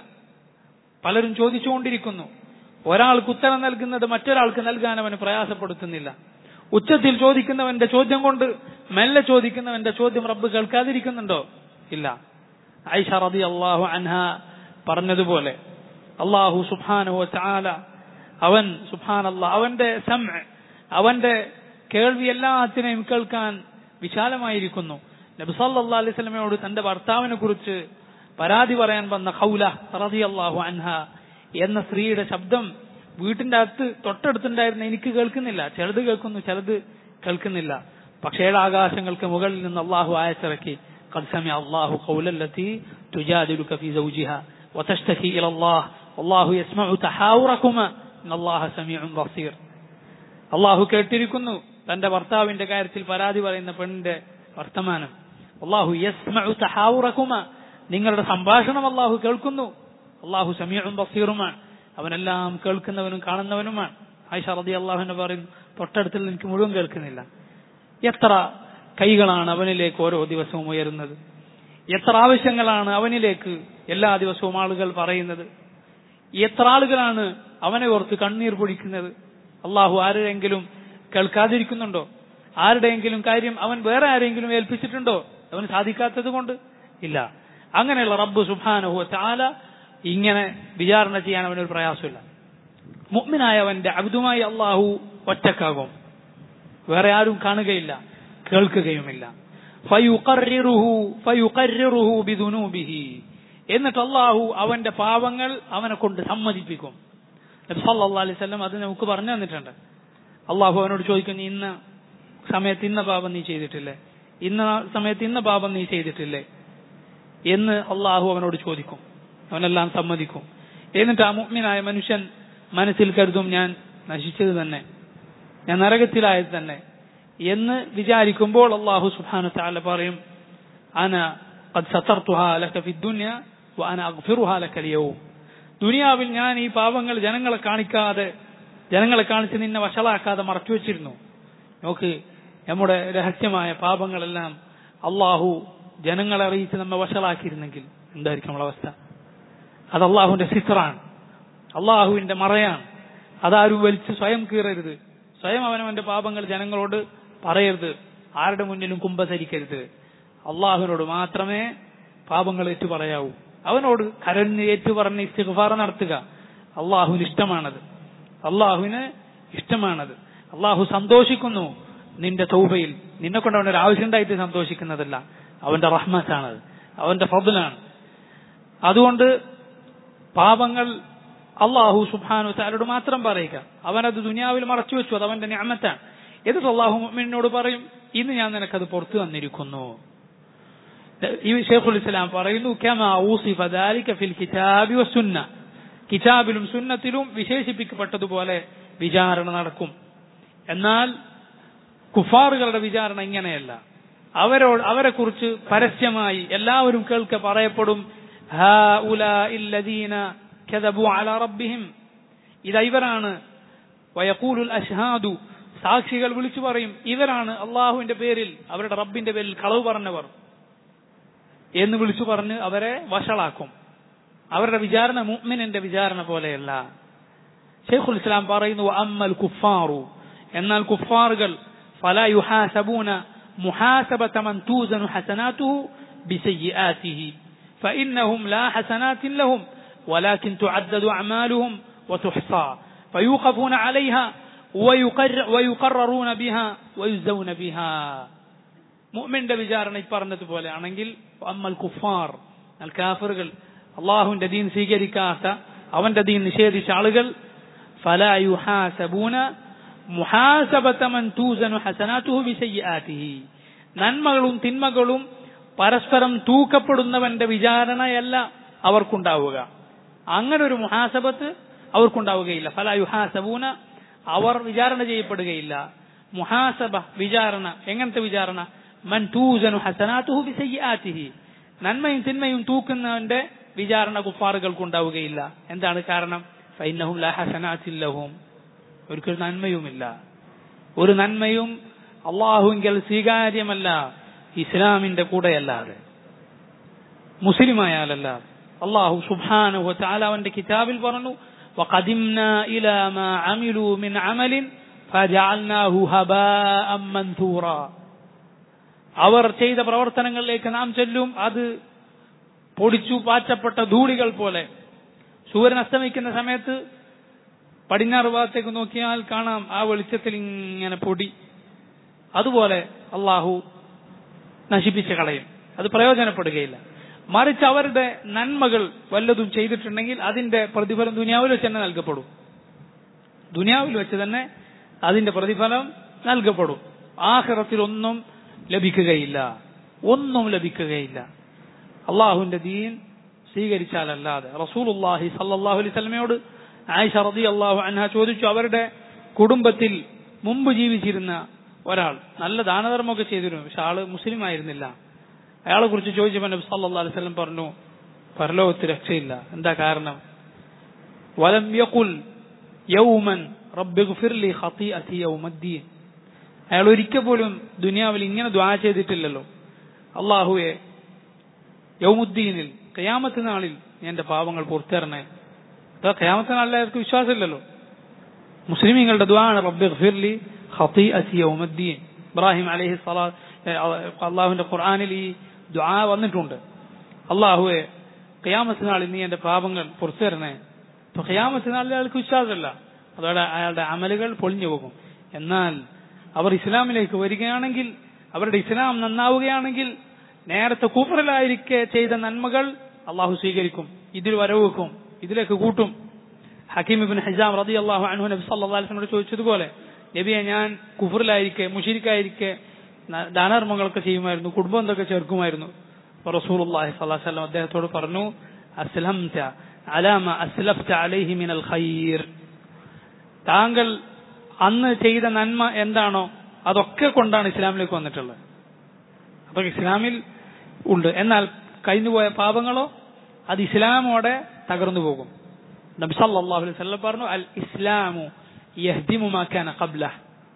പലരും ചോദിച്ചുകൊണ്ടിരിക്കുന്നു ഒരാൾക്ക് ഉത്തരം നൽകുന്നത് മറ്റൊരാൾക്ക് നൽകാൻ അവന് പ്രയാസപ്പെടുത്തുന്നില്ല ഉച്ചത്തിൽ ചോദിക്കുന്നവന്റെ ചോദ്യം കൊണ്ട് മെല്ലെ ചോദിക്കുന്നവന്റെ ചോദ്യം റബ്ബ് കേൾക്കാതിരിക്കുന്നുണ്ടോ ഇല്ല ഐഷ റതി അള്ളാഹു അൻഹ പറഞ്ഞതുപോലെ അള്ളാഹു സുബാനു ചാല അവൻ സുബാൻ അവന്റെ സം അവന്റെ കേൾവി എല്ലാത്തിനെയും കേൾക്കാൻ വിശാലമായിരിക്കുന്നു നബി സല്ലാ അലൈഹി സ്വലമയോട് തന്റെ ഭർത്താവിനെ കുറിച്ച് പരാതി പറയാൻ വന്ന ഖൗല റതി അള്ളാഹു അൻഹ എന്ന സ്ത്രീയുടെ ശബ്ദം വീട്ടിന്റെ അകത്ത് തൊട്ടടുത്തുണ്ടായിരുന്ന എനിക്ക് കേൾക്കുന്നില്ല ചിലത് കേൾക്കുന്നു ചിലത് കേൾക്കുന്നില്ല പക്ഷേ ഏഴ് ആകാശങ്ങൾക്ക് മുകളിൽ നിന്ന് അള്ളാഹു ആയച്ചിറക്കി قد سمع الله قول التي تجادلك في زوجها وتشتكي إلى الله والله يسمع تحاوركما إن الله سميع بصير അള്ളാഹു കേട്ടിരിക്കുന്നു തന്റെ ഭർത്താവിന്റെ കാര്യത്തിൽ പരാതി പറയുന്ന പെണ്ണിന്റെ വർത്തമാനം അള്ളാഹു യസ്മഉ തഹാവുറക്കുമ നിങ്ങളുടെ സംഭാഷണം അള്ളാഹു കേൾക്കുന്നു അള്ളാഹു സമീഉം ബസീറുമാണ് അവനെല്ലാം കേൾക്കുന്നവനും കാണുന്നവനുമാണ് ആയിഷ റതി അള്ളാഹുവിനെ പറയുന്നു തൊട്ടടുത്തിൽ എനിക്ക് മുഴുവൻ കേൾക്കുന്നില്ല എത്ര കൈകളാണ് അവനിലേക്ക് ഓരോ ദിവസവും ഉയരുന്നത് എത്ര ആവശ്യങ്ങളാണ് അവനിലേക്ക് എല്ലാ ദിവസവും ആളുകൾ പറയുന്നത് എത്ര ആളുകളാണ് അവനെ ഓർത്ത് കണ്ണീർ പൊടിക്കുന്നത് അള്ളാഹു ആരുടെയെങ്കിലും കേൾക്കാതിരിക്കുന്നുണ്ടോ ആരുടെയെങ്കിലും കാര്യം അവൻ വേറെ ആരെങ്കിലും ഏൽപ്പിച്ചിട്ടുണ്ടോ അവന് സാധിക്കാത്തത് കൊണ്ട് ഇല്ല അങ്ങനെയുള്ള റബ്ബ് സുബാനഹു ചാല ഇങ്ങനെ വിചാരണ ചെയ്യാൻ അവനൊരു പ്രയാസമില്ല മുഗ്മിനായവന്റെ അബ്ദുമായി അള്ളാഹു ഒറ്റക്കാകും വേറെ ആരും കാണുകയില്ല കേൾക്കുകയുമില്ല എന്നിട്ട് അള്ളാഹു അവന്റെ പാവങ്ങൾ അവനെ കൊണ്ട് സമ്മതിപ്പിക്കും സല്ലാ അലൈവല്ലം അത് നമുക്ക് പറഞ്ഞു തന്നിട്ടുണ്ട് അള്ളാഹു അവനോട് ചോദിക്കുന്നു ഇന്ന സമയത്ത് ഇന്ന പാപം നീ ചെയ്തിട്ടില്ലേ ഇന്ന സമയത്ത് ഇന്ന പാപം നീ ചെയ്തിട്ടില്ലേ എന്ന് അള്ളാഹു അവനോട് ചോദിക്കും അവനെല്ലാം സമ്മതിക്കും എന്നിട്ട് ആ മുഗ്മിനായ മനുഷ്യൻ മനസ്സിൽ കരുതും ഞാൻ നശിച്ചത് തന്നെ ഞാൻ നരകത്തിലായത് തന്നെ എന്ന് വിചാരിക്കുമ്പോൾ അള്ളാഹു സുബാന താല പറയും അന قد سترتها لك في الدنيا وانا اغفرها لك اليوم ദുനിയാവിൽ ഞാൻ ഈ പാപങ്ങൾ ജനങ്ങളെ കാണിക്കാതെ ജനങ്ങളെ കാണിച്ച് നിന്നെ വഷളാക്കാതെ മറച്ചു വെച്ചിരുന്നു നോക്ക് നമ്മുടെ രഹസ്യമായ പാപങ്ങളെല്ലാം അള്ളാഹു ജനങ്ങളെ അറിയിച്ച് നമ്മെ വഷളാക്കിയിരുന്നെങ്കിൽ എന്തായിരിക്കും നമ്മളെ അവസ്ഥ അത് അള്ളാഹുവിന്റെ സിത്റാണ് അള്ളാഹുവിന്റെ മറയാണ് അതാരും വലിച്ച് സ്വയം കീറരുത് സ്വയം അവനവന്റെ പാപങ്ങൾ ജനങ്ങളോട് പറയരുത് ആരുടെ മുന്നിലും കുമ്പസരിക്കരുത് അള്ളാഹുവിനോട് മാത്രമേ പാപങ്ങൾ ഏറ്റു പറയാവൂ അവനോട് കരഞ്ഞ് ഏറ്റു പറഞ്ഞ് ഇസ്തിഗ്ഫാർ നടത്തുക അള്ളാഹുവിന് ഇഷ്ടമാണത് അള്ളാഹുവിന് ഇഷ്ടമാണത് അള്ളാഹു സന്തോഷിക്കുന്നു നിന്റെ തൗബയിൽ നിന്നെ കൊണ്ട് അവനൊരു ആവശ്യമുണ്ടായിട്ട് സന്തോഷിക്കുന്നതല്ല അവന്റെ റഹ്മത്താണത് അവന്റെ ഫضലാണ് അതുകൊണ്ട് പാപങ്ങൾ അള്ളാഹു സുബാനു താരോട് മാത്രം പറയുക അവനത് ദുനിയാവിൽ മറച്ചു വെച്ചു അത് അവന്റെ ഞാമത്താണ് എന്നിട്ട് അള്ളാഹു എന്നോട് പറയും ഇന്ന് ഞാൻ നിനക്കത് പുറത്തു വന്നിരിക്കുന്നു ഈ ഷെയ്ഖുൽ ഇസ്ലാം പറയുന്നു ഫിൽ കിതാബി വസുന്ന കിതാബിലും സുന്നത്തിലും വിശേഷിപ്പിക്കപ്പെട്ടതുപോലെ വിചാരണ നടക്കും എന്നാൽ കുഫാറുകളുടെ വിചാരണ ഇങ്ങനെയല്ല അവരോട് അവരെ കുറിച്ച് പരസ്യമായി എല്ലാവരും കേൾക്കെ പറയപ്പെടും ഇതാ ഇവരാണ് വയക്കൂലുൽ അഷ്ഹാദു സാക്ഷികൾ വിളിച്ചു പറയും ഇവരാണ് അള്ളാഹുവിന്റെ പേരിൽ അവരുടെ റബ്ബിന്റെ പേരിൽ കളവ് പറഞ്ഞവർ എന്ന് വിളിച്ചു പറഞ്ഞ് അവരെ വഷളാക്കും അവരുടെ വിചാരണ മുഅ്മിനിന്റെ വിചാരണ പോലെയല്ല ഷെയ്ഖുൽ ഇസ്ലാം പറയുന്നു അമ്മൽ കുഫാറു എന്നാൽ കുഫാറുകൾ فلا يحاسبون محاسبة من توزن حسناته بسيئاته فإنهم لا حسنات لهم ولكن تعدد أعمالهم وتحصى فيوقفون عليها ويقر ويقررون بها ويجزون بها മുഅ്മിന്റെ വിചാരണ ഈ പറഞ്ഞതുപോലെ ആണെങ്കിൽ അമ്മൽ കുഫാർ അൽ കാഫറുകൾ അള്ളാഹുവിന്റെ ദീൻ സ്വീകരിക്കാത്ത അവന്റെ ദീൻ നിഷേധിച്ച ആളുകൾ فلا يحاسبون محاسبة من توزن حسناته بسيئاته നന്മകളും തിന്മകളും പരസ്പരം തൂക്കപ്പെടുന്നവന്റെ വിചാരണയല്ല അവർക്കുണ്ടാവുക അങ്ങനെ ഒരു മുഹാസബത്ത് അവർക്കുണ്ടാവുകയില്ല ഫല യുഹാസബൂന അവർ വിചാരണ ചെയ്യപ്പെടുകയില്ല മുഹാസബ വിചാരണ എങ്ങനത്തെ വിചാരണ മൻ തൂസനു ഹസനാത്തുഹു ബിസയ്യാത്തിഹി നന്മയും തിന്മയും തൂക്കുന്നവന്റെ വിചാരണ കുഫാറുകൾക്ക് ഉണ്ടാവുകയില്ല എന്താണ് കാരണം ഫൈനഹും ലാ ഹസനാത്തില്ലഹും ഒരിക്കൽ നന്മയുമില്ല ഒരു നന്മയും അള്ളാഹുവിങ്കൽ സ്വീകാര്യമല്ല ഇസ്ലാമിന്റെ കൂടെയല്ലാതെ മുസ്ലിമായാലല്ലാതെ അള്ളാഹു സുബ്ഹാനഹു തആല അവന്റെ കിതാബിൽ പറഞ്ഞു وقدمنا إلى ما عملوا من عمل فجعلناه هباء منثورا അവർ ചെയ്ത പ്രവർത്തനങ്ങളിലേക്ക് നാം ചെല്ലും അത് പൊടിച്ചു പാറ്റപ്പെട്ട ധൂളികൾ പോലെ സൂര്യൻ അസ്തമിക്കുന്ന സമയത്ത് പടിഞ്ഞാറ് ഭാഗത്തേക്ക് നോക്കിയാൽ കാണാം ആ വെളിച്ചത്തിൽ ഇങ്ങനെ പൊടി അതുപോലെ അള്ളാഹു നശിപ്പിച്ച് കളയും അത് പ്രയോജനപ്പെടുകയില്ല മറിച്ച് അവരുടെ നന്മകൾ വല്ലതും ചെയ്തിട്ടുണ്ടെങ്കിൽ അതിന്റെ പ്രതിഫലം ദുനിയാവിൽ വെച്ച് തന്നെ നൽകപ്പെടും ദുനിയാവിൽ വെച്ച് തന്നെ അതിന്റെ പ്രതിഫലം നൽകപ്പെടും ആഹ്റത്തിൽ ഒന്നും ലഭിക്കുകയില്ല ഒന്നും ലഭിക്കുകയില്ല അള്ളാഹുവിന്റെ ദീൻ സ്വീകരിച്ചാലല്ലാതെ റസൂലുല്ലാഹി സല്ലാഹു അലൈഹി സ്വലമയോട് ആയിഷ റതി അള്ളാഹു അൻഹ ചോദിച്ചു അവരുടെ കുടുംബത്തിൽ മുമ്പ് ജീവിച്ചിരുന്ന ഒരാൾ നല്ല ദാനധർമ്മമൊക്കെ ചെയ്തിരുന്നു പക്ഷെ ആള് മുസ്ലിം ആയിരുന്നില്ല അയാളെ കുറിച്ച് ചോദിച്ചപ്പോൾ നബി സല്ലല്ലാഹു അലൈഹി വസല്ലം പറഞ്ഞു പരലോകത്ത് രക്ഷയില്ല എന്താ കാരണം വലം യഖുൽ യൗമൻ റബ്ബിഗ്ഫിർ ലി ഖതീഅതി യൗമദ്ദീൻ അയാൾ ഒരിക്കൽ പോലും ദുനിയാവിൽ ഇങ്ങനെ ദ്വാ ചെയ്തിട്ടില്ലല്ലോ അള്ളാഹുവെ യൗമുദ്ദീനിൽ കയാമത്ത് നാളിൽ എന്റെ പാവങ്ങൾ പൂർത്തരണേ അതാ കയാമത്ത് നാളിൽ അയാൾക്ക് വിശ്വാസമില്ലല്ലോ മുസ്ലിമീങ്ങളുടെ ദ്വാണ് റബ്ബിഗ്ഫിർ ലി ഖതീഅതി യൗമദ്ദീൻ ഇബ്രാഹിം അലൈഹി സ്വലാ അള്ളാഹുവിന്റെ ഖുർആാനിൽ ഈ ദ്വാ വന്നിട്ടുണ്ട് അള്ളാഹുവെ ഖിയാമത്ത് നാളിൽ നീ എന്റെ പാപങ്ങൾ പുറത്തു തരണേ അപ്പൊ ഖിയാമത്ത് നാളിൽ അയാൾക്ക് വിശ്വാസമില്ല അതോടെ അയാളുടെ അമലുകൾ പൊളിഞ്ഞു പോകും എന്നാൽ അവർ ഇസ്ലാമിലേക്ക് വരികയാണെങ്കിൽ അവരുടെ ഇസ്ലാം നന്നാവുകയാണെങ്കിൽ നേരത്തെ കൂപ്പറിലായിരിക്കെ ചെയ്ത നന്മകൾ അള്ളാഹു സ്വീകരിക്കും ഇതിൽ വരവെക്കും ഇതിലേക്ക് കൂട്ടും ഹക്കീം ഇബിൻ ഹജാം റതി അള്ളാഹു അനഹു നബി സല്ലാസ്ലിനോട് ചോദിച്ചതുപോലെ നബിയെ ഞാൻ കുഫറിലായിരിക്കെ മുഷിരിക്കായിരിക്കെ ദാനധർമ്മങ്ങളൊക്കെ ചെയ്യുമായിരുന്നു കുടുംബം എന്തൊക്കെ ചേർക്കുമായിരുന്നു റസൂലുള്ളാഹി സ്വല്ലല്ലാഹു അലൈഹി വസല്ലം അദ്ദേഹത്തോട് പറഞ്ഞു അസ്ലംത അലാമ അസ്ലഫ്ത അലൈഹി മിനൽ ഖൈർ താങ്കൾ അന്ന് ചെയ്ത നന്മ എന്താണോ അതൊക്കെ കൊണ്ടാണ് ഇസ്ലാമിലേക്ക് വന്നിട്ടുള്ളത് അപ്പൊ ഇസ്ലാമിൽ ഉണ്ട് എന്നാൽ കഴിഞ്ഞുപോയ പാപങ്ങളോ അത് ഇസ്ലാമോടെ തകർന്നു പോകും നബി സല്ലല്ലാഹു അലൈഹി വസല്ലം പറഞ്ഞു അൽ ഇസ്ലാമു യഹ്ദിമു മാ കാന ഖബ്ലഹ്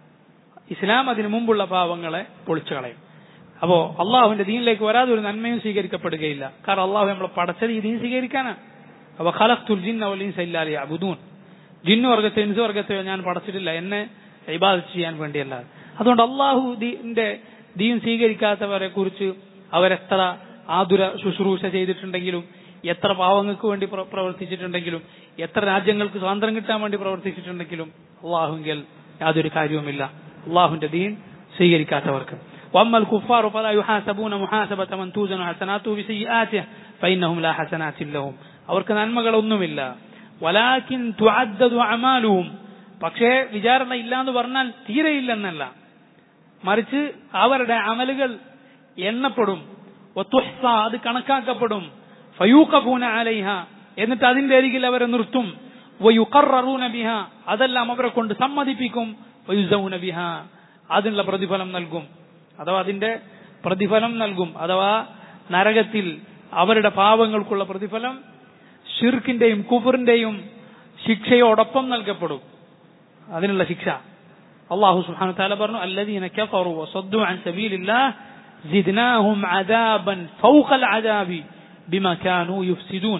ഇസ്ലാം അതിനു മുമ്പുള്ള പാവങ്ങളെ പൊളിച്ചു കളയും അപ്പോ അള്ളാഹുവിന്റെ ദീനിലേക്ക് വരാതെ ഒരു നന്മയും സ്വീകരിക്കപ്പെടുകയില്ല കാരണം അള്ളാഹു നമ്മളെ പടച്ചത് ഈ ദീൻ സ്വീകരിക്കാനാണ് അപ്പൊ ഖലഖ്തുൽ ജിന്ന വൽ ഇൻസ ഇല്ലാ ലിയഅബുദൂൻ ജിന്നു വർഗത്തെ ഇൻസ് വർഗത്തെയോ ഞാൻ പടച്ചിട്ടില്ല എന്നെ ഇബാദത്ത് ചെയ്യാൻ വേണ്ടിയല്ല അതുകൊണ്ട് അള്ളാഹു ദീന്റെ ദീൻ സ്വീകരിക്കാത്തവരെ കുറിച്ച് അവരെത്ര ആതുര ശുശ്രൂഷ ചെയ്തിട്ടുണ്ടെങ്കിലും എത്ര പാവങ്ങൾക്ക് വേണ്ടി പ്രവർത്തിച്ചിട്ടുണ്ടെങ്കിലും എത്ര രാജ്യങ്ങൾക്ക് സ്വാതന്ത്ര്യം കിട്ടാൻ വേണ്ടി പ്രവർത്തിച്ചിട്ടുണ്ടെങ്കിലും അള്ളാഹുങ്കൽ യാതൊരു കാര്യവുമില്ല അള്ളാഹുന്റെ ദീൻ സ്വീകരിക്കാത്തവർക്ക് واما الكفار فلا يحاسبون محاسبه من توزن حسناته بسيئاته فانهم لا حسنات لهم അവർക്ക് നന്മകളൊന്നുമില്ല വലാകിൻ തുഅദ്ദദു അമാലുഹും പക്ഷേ വിചാരണ ഇല്ല എന്ന് പറഞ്ഞാൽ തീരെയില്ലെന്നല്ല മറിച്ച് അവരുടെ അമലുകൾ എണ്ണപ്പെടും ഒത്തുഹ്സ അത് കണക്കാക്കപ്പെടും ഫയൂഖഫൂന അലൈഹ എന്നിട്ട് അതിന്റെ അരികിൽ അവരെ നിർത്തും വയുഖററൂന ബിഹ അതെല്ലാം അവരെ കൊണ്ട് സമ്മതിപ്പിക്കും വയുസൗന ബിഹ അതിനുള്ള പ്രതിഫലം നൽകും അഥവാ അതിന്റെ പ്രതിഫലം നൽകും അഥവാ നരകത്തിൽ അവരുടെ പാവങ്ങൾക്കുള്ള പ്രതിഫലം ഷിർക്കിന്റെയും കുഫറിന്റെയും ശിക്ഷയോടൊപ്പം നൽകപ്പെടും അതിനുള്ള ശിക്ഷ അള്ളാഹു സുബ്ഹാനഹു തആല പറഞ്ഞു അല്ലദീന കഫറു വസദ്ദു അൻ സബീലില്ലാഹ് സിദ്നാഹും അദാബൻ ഫൗഖൽ അദാബി ബിമാ കാനൂ യുഫ്സിദൂൻ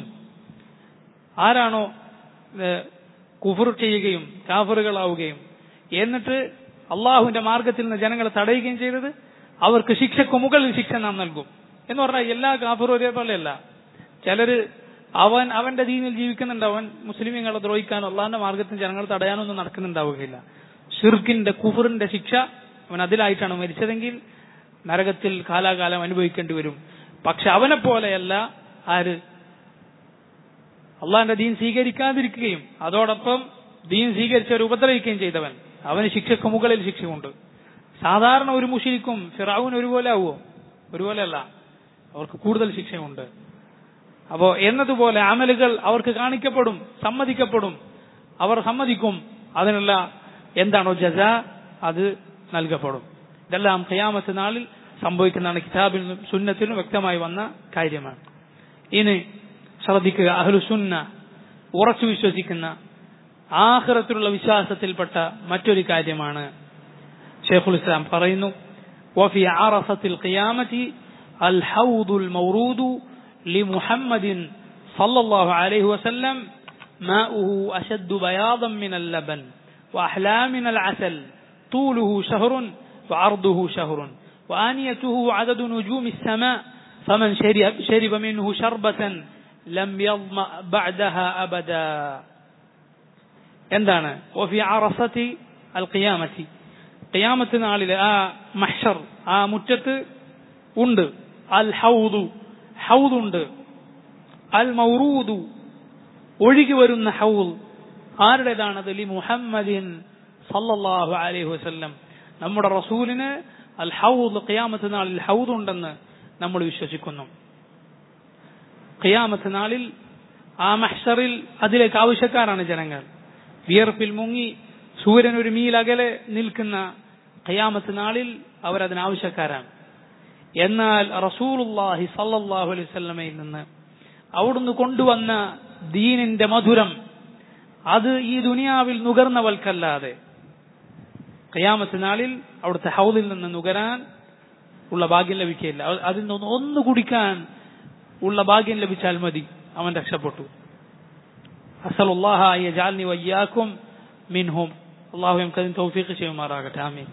ആരാണോ കുഫർ ചെയ്യുകയും കാഫറുകളാവുകയും എന്നിട്ട് അള്ളാഹുവിന്റെ മാർഗത്തിൽ നിന്ന് ജനങ്ങളെ തടയുകയും ചെയ്തത് അവർക്ക് ശിക്ഷക്ക് മുകളിൽ ശിക്ഷ നാം നൽകും എന്ന് പറഞ്ഞാൽ എല്ലാ കാഫറും ഒരേപോലെയല്ല ചിലര് അവൻ അവന്റെ ദീനിൽ ജീവിക്കുന്നുണ്ട് അവൻ മുസ്ലിമീങ്ങളെ ദ്രോഹിക്കാനോ അള്ളാഹിന്റെ മാർഗത്തിൽ ജനങ്ങൾ തടയാനോ ഒന്നും നടക്കുന്നുണ്ടാവുകയില്ല ഷിർക്കിന്റെ കുഫറിന്റെ ശിക്ഷ അവൻ അതിലായിട്ടാണ് മരിച്ചതെങ്കിൽ നരകത്തിൽ കാലാകാലം അനുഭവിക്കേണ്ടി വരും പക്ഷെ അവനെ പോലെയല്ല ആര് അള്ളാഹിന്റെ ദീൻ സ്വീകരിക്കാതിരിക്കുകയും അതോടൊപ്പം ദീൻ സ്വീകരിച്ചവർ ഉപദ്രവിക്കുകയും ചെയ്തവൻ അവന് ശിക്ഷക്ക് മുകളിൽ ശിക്ഷയുണ്ട് സാധാരണ ഒരു മുഷിരിക്കും ഫിറാവുൻ ഒരുപോലെ ആവുമോ ഒരുപോലെയല്ല അവർക്ക് കൂടുതൽ ശിക്ഷയുണ്ട് അപ്പോ എന്നതുപോലെ അമലുകൾ അവർക്ക് കാണിക്കപ്പെടും സമ്മതിക്കപ്പെടും അവർ സമ്മതിക്കും അതിനുള്ള എന്താണോ ജസ അത് നൽകപ്പെടും ഇതെല്ലാം ഖിയാമത്ത് നാളിൽ സംഭവിക്കുന്നതാണ് കിതാബിലും സുന്നത്തിലും വ്യക്തമായി വന്ന കാര്യമാണ് ഇനി ശ്രദ്ധിക്കുക അഹ്ലു സുന്ന ഉറച്ചു വിശ്വസിക്കുന്ന ആഹ്റത്തിലുള്ള വിശ്വാസത്തിൽപ്പെട്ട മറ്റൊരു കാര്യമാണ് ഷെയ്ഖുൽ ഇസ്ലാം പറയുന്നു وفي عرصة القيامة الحوض المورود لمحمد صلى الله عليه وسلم ماؤه أشد بياضا من اللبن وأحلى من العسل طوله شهر وعرضه شهر وآنيته عدد نجوم السماء فمن شرب, شرب منه شربة لم يظمأ بعدها أبدا എന്താണ് وفي عرصة القيامة ഖിയാമത്ത് നാളിലെ ആ മഹ്ഷർ ആ മുറ്റത്ത് ഉണ്ട് അൽ ഹൗദു ഹൗദുണ്ട് അൽ മൗറൂദു ഒഴുകി വരുന്ന ഹൗൽ ആരുടേതാണത് ലി മുഹമ്മദിൻ സല്ലല്ലാഹു അലൈഹി വസല്ലം നമ്മുടെ റസൂലിന് അൽ ഹൗദ് ഖിയാമത്ത് നാളിൽ ഹൗദ് ഉണ്ടെന്ന് നമ്മൾ വിശ്വസിക്കുന്നു ഖിയാമത്ത് നാളിൽ ആ മഹ്ഷറിൽ അതിലേക്ക് ആവശ്യക്കാരാണ് ജനങ്ങൾ വിയർപ്പിൽ മുങ്ങി സൂര്യൻ ഒരു മീൽ അകലെ നിൽക്കുന്ന ഖിയാമത്ത് നാളിൽ അവരതിന് ആവശ്യക്കാരാണ് എന്നാൽ റസൂലുല്ലാഹി സല്ലല്ലാഹു അലൈഹി വസല്ലമയിൽ നിന്ന് അവിടുന്ന് കൊണ്ടുവന്ന ദീനിന്റെ മധുരം അത് ഈ ദുനിയാവിൽ നുകർന്നവൽക്കല്ലാതെ ഖിയാമത്ത് നാളിൽ അവിടുത്തെ ഹൗദിൽ നിന്ന് നുകരാൻ ഉള്ള ഭാഗ്യം ലഭിക്കില്ല അതിൽ നിന്ന് ഒന്ന് കുടിക്കാൻ ഉള്ള ഭാഗ്യം ലഭിച്ചാൽ മതി അവൻ രക്ഷപ്പെട്ടു അസലുല്ലാഹ യജാൽനി വയ്യാക്കും മിൻഹും അള്ളാഹു നമുക്ക് അതിന് തൗഫീഖ് ചെയ്യുമാറാകട്ടെ ആമീൻ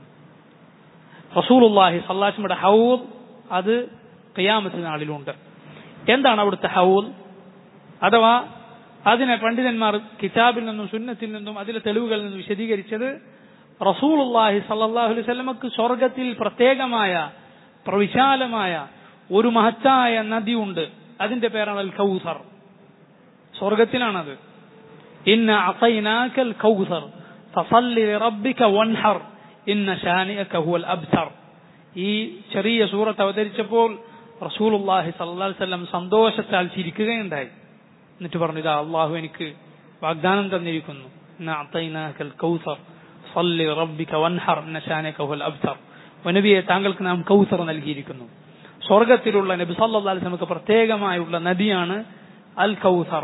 റസൂലുള്ളാഹി സല്ലാസ്മയുടെ ഹൗദ് അത് ഖിയാമത്ത് നാളിലുണ്ട് എന്താണ് അവിടുത്തെ ഹൗദ് അഥവാ അതിനെ പണ്ഡിതന്മാർ കിതാബിൽ നിന്നും സുന്നത്തിൽ നിന്നും അതിലെ തെളിവുകളിൽ നിന്നും വിശദീകരിച്ചത് റസൂലുള്ളാഹി സല്ലല്ലാഹു അലൈഹി വസല്ലമക്ക് സ്വർഗത്തിൽ പ്രത്യേകമായ പ്രവിശാലമായ ഒരു മഹത്തായ നദിയുണ്ട് അതിന്റെ പേരാണ് അൽ കൗസർ സ്വർഗത്തിലാണത് ഇന്ന അസൈനാക്കൽ കൗസർ ഫസല്ലി റബ്ബിക വൻഹർ ഇന്ന ഷാനിയക ഹുവൽ അബ്തർ ഈ ചെറിയ സൂറത്ത് അവതരിച്ചപ്പോൾ റസൂലുള്ളാഹി സല്ലല്ലാഹു അലൈഹി വസല്ലം സന്തോഷത്താൽ ചിരിക്കുകയുണ്ടായി എന്നിട്ട് പറഞ്ഞു ഇതാ അള്ളാഹു എനിക്ക് വാഗ്ദാനം തന്നിരിക്കുന്നു ഇന്ന അത്തൈനാക്കൽ കൗസർ സല്ലി റബ്ബിക വൻഹർ ഇന്ന ഷാനിയക ഹുവൽ അബ്തർ നബിയെ താങ്കൾക്ക് നാം കൗസർ നൽകിയിരിക്കുന്നു സ്വർഗത്തിലുള്ള നബി സല്ലല്ലാഹു അലൈഹി വസല്ലമക്ക് പ്രത്യേകമായുള്ള നദിയാണ് അൽ കൗസർ